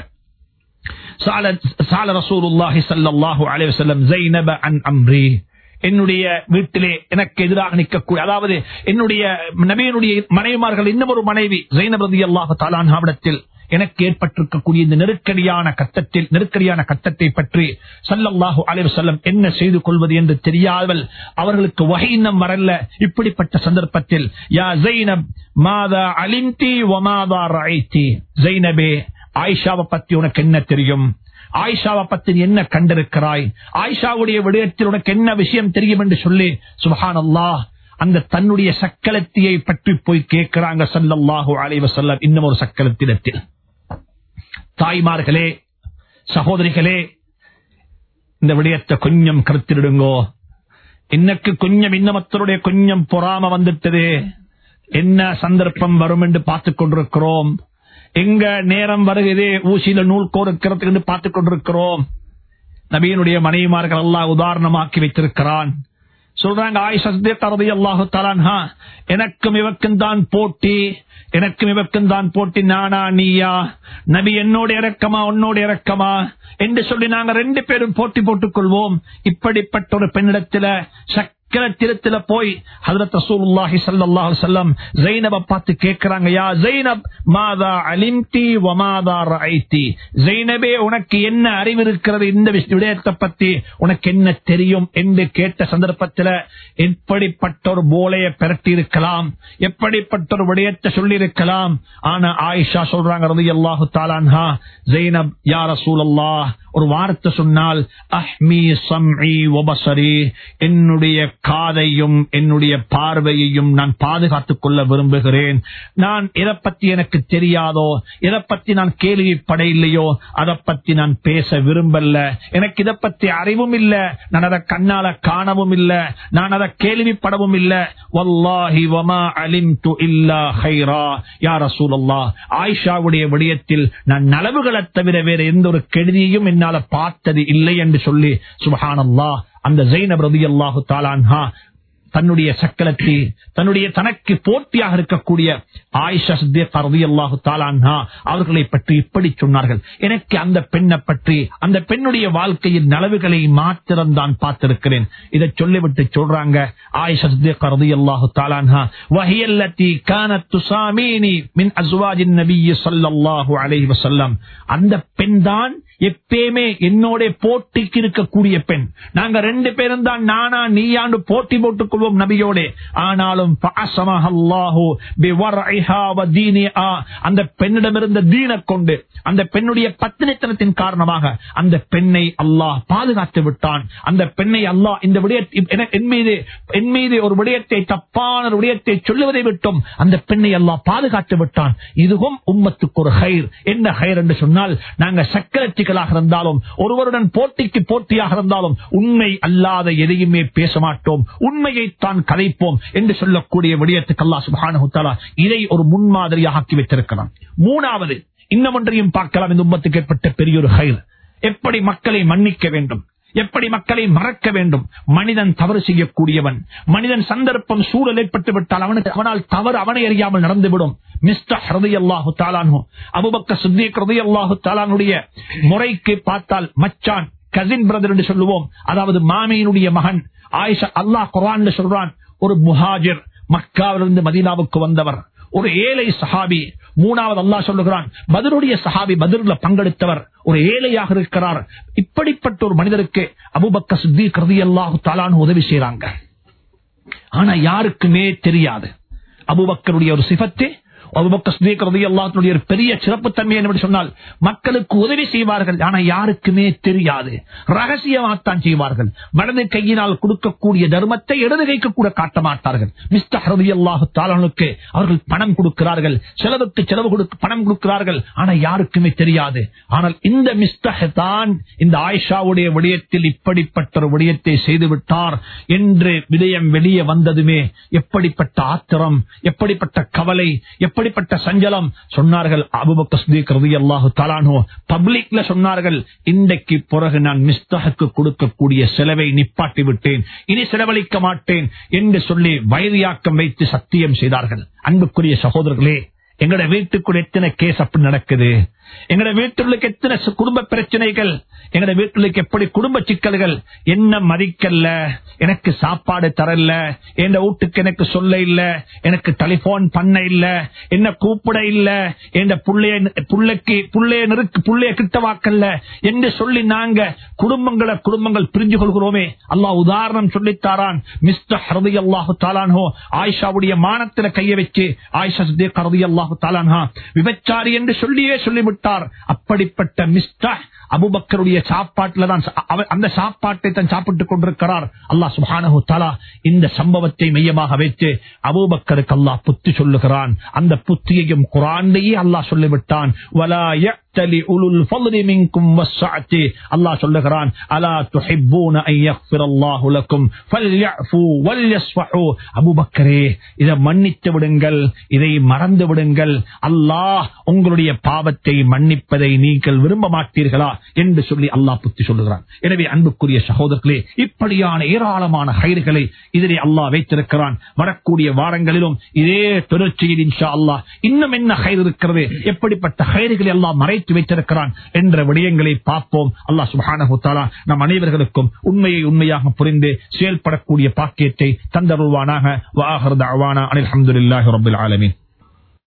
சால ரசூலுல்லாஹி ஸல்லல்லாஹு அலைஹி வஸல்லம் ஸைனப அன் அம்ரி என்னுடைய வீட்டிலே எனக்கு எதிராக நிற்கக்கூடிய அதாவது என்னுடைய நபியினுடைய மனைவிமார்கள் இன்னும் ஒரு மனைவி ஜைனப் ரலியல்லாஹு தஆலா அன்ஹாவிடத்தில் எனக்கு ஏற்பட்டிருக்கக்கூடிய இந்த நெருக்கடியான கட்டத்தில் நெருக்கடியான கட்டத்தை பற்றி சல்லல்லாஹு அலைஹி வஸல்லம் என்ன செய்து கொள்வது என்று தெரியாமல் அவர்களுக்கு வகையினம் வரல இப்படிப்பட்ட சந்தர்ப்பத்தில் யா ஜைனப் மாதா அலிம்தி வமாதா ரஐதி ஜைனபே ஆயிஷாவை பத்தி உனக்கு என்ன தெரியும் ஆயிஷாவை பத்தி நீ என்ன கண்டிருக்கிறாய் ஆயிஷாவுடைய விடயத்தில் உனக்கு என்ன விஷயம் தெரியும் என்று சொல்லி சுபஹான் அல்லாஹ் அந்த தன்னுடைய சக்கலத்தியை பற்றி போய் கேட்கிறாங்க சல்லல்லாஹு அலைஹி வஸல்லம் இன்னும் ஒரு சக்கலத்திடத்தில் தாய்மார்களே சகோதரிகளே இந்த விடயத்தை கொஞ்சம் கருத்திடுங்கோ இன்னக்கு கொஞ்சம் இன்னமத்தருடைய கொஞ்சம் பொறாம வந்துட்டது என்ன சந்தர்ப்பம் வரும் என்று பார்த்துக் கொண்டிருக்கிறோம் எங்க நேரம் வருகிறதே ஊசியில நூல் கோருக்கிறதுக்கு பார்த்துக் கொண்டிருக்கிறோம் நபியனுடைய மனைவிமார்கள் அல்லாஹ் உதாரணமாக்கி வைத்திருக்கிறான் சொல்றாங்க ஆயிஷி அல்லாஹு தலான்ஹா எனக்கும் இவக்கும் தான் போட்டி எனக்கும் இவக்கும் தான் போட்டி நானா நீயா நபி என்னோட இறக்கமா உன்னோட இறக்கமா என்று சொல்லி நாங்க ரெண்டு பேரும் போட்டி போட்டுக் கொள்வோம் இப்படிப்பட்ட ஒரு பெண்ணிடத்துல சக்கரத்திரத்துல போய் ஹதரத் ரசூலுல்லாஹி ஸல்லல்லாஹு அலைஹி வஸல்லம் ஜைனப பார்த்து கேக்குறாங்க யா ஜைனப் மாதா அலிம்தி வ மாதா ரஐதி ஜைனபே உனக்கு என்ன அறிவு இருக்கிறது இந்த விடயத்தை பத்தி உனக்கு என்ன தெரியும் என்று கேட்ட சந்தர்ப்பத்தில் எப்படிப்பட்ட ஒரு போலைய பிரட்டி இருக்கலாம் எப்படிப்பட்ட ஒரு விடயத்தை சொல்லி இருக்கலாம் ஆனா ஆயிஷா சொல்றாங்க ரலியல்லாஹு தஆலா அன்ஹா ஜைனப் யா ரசூலல்லாஹ் ஒரு வார்த்தை சொன்னால் அஹ்மி சம்இ வபசரி என்னுடைய காதையும் என்னுடைய பார்வையையும் நான் பாதுகாத்துக் கொள்ள விரும்புகிறேன் நான் எதை பத்தி எனக்கு தெரியாதோ எதை பத்தி நான் கேள்விப்பட இல்லையோ அதை பத்தி நான் பேச விரும்பல எனக்கு இதை பத்தி அறிவும் இல்ல நான் அதை கண்ணால காணவும் இல்ல நான் அதை கேள்விப்படவும் இல்ல வல்லாஹி வமா அலிம்து இல்லா ஹைரா யா ரசூலல்லாஹ் ஆயிஷாவுடைய விடயத்தில் நான் நலவுகளை தவிர வேற எந்த ஒரு கெடுதியும் என்னால பார்த்தது இல்லை என்று சொல்லி சுபஹானல்லாஹ் அந்த ஜெயினப் ரலியல்லாஹு தாலான்ஹா தன்னுடைய சக்கலத்தை தன்னுடைய தனக்கு போட்டியாக இருக்கக்கூடிய ஆயிஷா சித்தியக் ரலியல்லாஹு தாலான்ஹா அவர்களை பற்றி இப்படி சொன்னார்கள் எனக்கு அந்த பெண்ணை பற்றி அந்த பெண்ணுடைய வாழ்க்கையின் நலவுகளை மாத்திரம் தான் பார்த்திருக்கிறேன் இதை சொல்லிவிட்டு சொல்றாங்க ஆயிஷா சித்தியக் ரலியல்லாஹு தாலான்ஹா வஹியல்லதி கானத் துசாமீனி மின் அஸ்வாஜின் நபிய் ஸல்லல்லாஹு அலைஹி வஸல்லம் அந்த பெண் தான் எப்பயுமே என்னோட போட்டிக்கு இருக்கக்கூடிய பெண் நாங்க ரெண்டு பேரும் தான் நானா நீயாண்டு போட்டி போட்டுக் கொள்வோம் நபியோட ஆனாலும் பாசமாக அல்லாஹு பிவர்இஹா வதீனிஹா அந்த பெண்ணிடமிருந்த தீன கொண்டு அந்த பெண்ணுடைய பத்தினித்தனத்தின் காரணமாக அந்த பெண்ணை அல்லாஹ் பாதுகாத்து விட்டான் அந்த பெண்ணை அல்லாஹ் இந்த விடயத்தை என் மீது என் மீது ஒரு விடயத்தை தப்பான ஒரு விடயத்தை சொல்லுவதை விட்டும் அந்த பெண்ணை அல்லாஹ் பாதுகாத்து விட்டான் இதுவும் உம்மத்துக்கு ஒரு ஹைர் என்ன ஹைர் என்று சொன்னால் நாங்க சக்கரத்தை போட்டிகளாக இருந்தாலும் ஒருவருடன் போட்டிக்கு போட்டியாக இருந்தாலும் உண்மை அல்லாத எதையுமே பேச மாட்டோம் உண்மையை தான் கதைப்போம் என்று சொல்லக்கூடிய விடயத்துக்கு அல்லா சுபான இதை ஒரு முன்மாதிரியாக ஆக்கி வைத்திருக்கலாம் மூணாவது இன்னும் ஒன்றையும் பார்க்கலாம் இந்த உம்மத்துக்கு ஏற்பட்ட பெரிய ஒரு ஹைர் எப்படி மக்களை மன்னிக்க வேண்டும் எப்படி மக்களை மறக்க வேண்டும் மனிதன் தவறு செய்யக்கூடியவன் மனிதன் சந்தர்ப்பம் சூழல் ஏற்பட்டு விட்டால் அவனுக்கு அவனால் தவறு அவனை அறியாமல் நடந்துவிடும் மிஸ்டர் ஹரதி அல்லாஹு தாலானு அபுபக்க சுத்தீக் ஹரதி அல்லாஹு தாலானுடைய முறைக்கு பார்த்தால் மச்சான் கசின் பிரதர் என்று சொல்லுவோம் அதாவது மாமியினுடைய மகன் ஆயிஷா அல்லாஹ் குரான் சொல்றான் ஒரு முஹாஜிர் மக்காவிலிருந்து மதீனாவுக்கு வந்தவர் ஒரு ஏழை சஹாபி மூணாவது அல்லா சொல்லுகிறான் பதிலுடைய சஹாபி பதில பங்கெடுத்தவர் ஒரு ஏழையாக இருக்கிறார் இப்படிப்பட்ட ஒரு மனிதருக்கு அபுபக்க சுத்தி கருதி அல்லாஹு தாலான்னு உதவி செய்யறாங்க ஆனா யாருக்குமே தெரியாது அபுபக்கருடைய ஒரு சிபத்து அல்லாத்துடைய பெரிய சிறப்புத்தன்மை என்று சொன்னால் மக்களுக்கு உதவி செய்வார்கள் ஆனா யாருக்குமே தெரியாது ரகசியமாகத்தான் செய்வார்கள் வலது கையினால் கொடுக்கக்கூடிய தர்மத்தை இடது கைக்கு கூட காட்ட மாட்டார்கள் மிஸ்டர் ஹரதி அல்லாஹு தாலனுக்கு அவர்கள் பணம் கொடுக்கிறார்கள் செலவுக்கு செலவு கொடுக்க பணம் கொடுக்கிறார்கள் ஆனா யாருக்குமே தெரியாது ஆனால் இந்த மிஸ்டர் தான் இந்த ஆயிஷாவுடைய விடயத்தில் இப்படிப்பட்ட ஒரு விடயத்தை செய்துவிட்டார் என்று விடயம் வெளியே வந்ததுமே எப்படிப்பட்ட ஆத்திரம் எப்படிப்பட்ட கவலை எப்படிப்பட்ட சஞ்சலம் சொன்னார்கள் அல்லாஹு தலானோ பப்ளிக்ல சொன்னார்கள் இன்றைக்கு பிறகு நான் மிஸ்தகுக்கு கொடுக்கக்கூடிய செலவை நிப்பாட்டி விட்டேன் இனி செலவழிக்க மாட்டேன் என்று சொல்லி வைரியாக்கம் வைத்து சத்தியம் செய்தார்கள் அன்புக்குரிய சகோதரர்களே எங்கட வீட்டுக்குள்ள எத்தனை கேஸ் அப்படி நடக்குது எங்கட வீட்டுக்கு எத்தனை குடும்ப பிரச்சனைகள் எங்கட வீட்டுக்கு எப்படி குடும்ப சிக்கல்கள் என்ன மதிக்கல்ல எனக்கு சாப்பாடு தரல என் வீட்டுக்கு எனக்கு சொல்ல இல்ல எனக்கு டெலிபோன் பண்ண இல்ல என்ன கூப்பிட இல்ல என் புள்ளைய புள்ளைக்கு புள்ளைய நெருக்கு புள்ளைய கிட்டவாக்கல்ல என்று சொல்லி நாங்க குடும்பங்களை குடும்பங்கள் பிரிஞ்சு கொள்கிறோமே அல்லாஹ் உதாரணம் சொல்லித்தாரான் மிஸ்டர் ஹரதி அல்லாஹு தாலானோ ஆயிஷாவுடைய மானத்துல கைய வச்சு ஆயிஷா சித்தேக் ஹரதி அல்லாஹு தாலான்ஹா விபச்சாரி என்று சொல்லியே சொல்லிவிட்டார் அப்படிப்பட்ட மிஸ்டர் அபுபக்கருடைய சாப்பாட்டுல தான் அந்த சாப்பாட்டை தான் சாப்பிட்டுக் கொண்டிருக்கிறார் அல்லாஹ் சுஹானஹு தாலா இந்த சம்பவத்தை மையமாக வைத்து அபுபக்கருக்கு அல்லாஹ் புத்தி சொல்லுகிறான் அந்த புத்தியையும் குரான்லேயே அல்லாஹ் சொல்லிவிட்டான் அல்லாஹ் சொல்லுகிறான் அலா துஹிப்பூன ஐ யக்ஃபிரல்லாஹு லக்கும் ஃபல்யஃபு வல்யஸ்ஃபஹு அபூபக்கரே இதை மன்னித்து விடுங்கள் இதை மறந்து விடுங்கள் அல்லாஹ் உங்களுடைய பாவத்தை மன்னிப்பதை நீங்கள் விரும்ப மாட்டீர்களா என்று சொல்லி அல்லாஹ் புத்தி சொல்லுகிறான் எனவே அன்புக்குரிய சகோதரர்களே இப்படியான ஏராளமான ஹைர்களை இதிலே அல்லாஹ் வைத்திருக்கிறான் வரக்கூடிய வாரங்களிலும் இதே தொடர்ச்சியில் இன்ஷா அல்லாஹ் இன்னும் என்ன ஹைர் இருக்கிறது எப்படிப்பட்ட ஹைர்களை எல்லாம் மறைத்து வைத்திருக்கிறான் என்ற விடயங்களை பார்ப்போம் அல்லாஹ் சுபானஹு தாலா நம் அனைவர்களுக்கும் உண்மையை உண்மையாக புரிந்து செயல்படக்கூடிய பாக்கியத்தை தந்தருவானாக வாஹர் தாவானா அனில் அஹமதுல்லாஹி ரபுல் ஆலமின்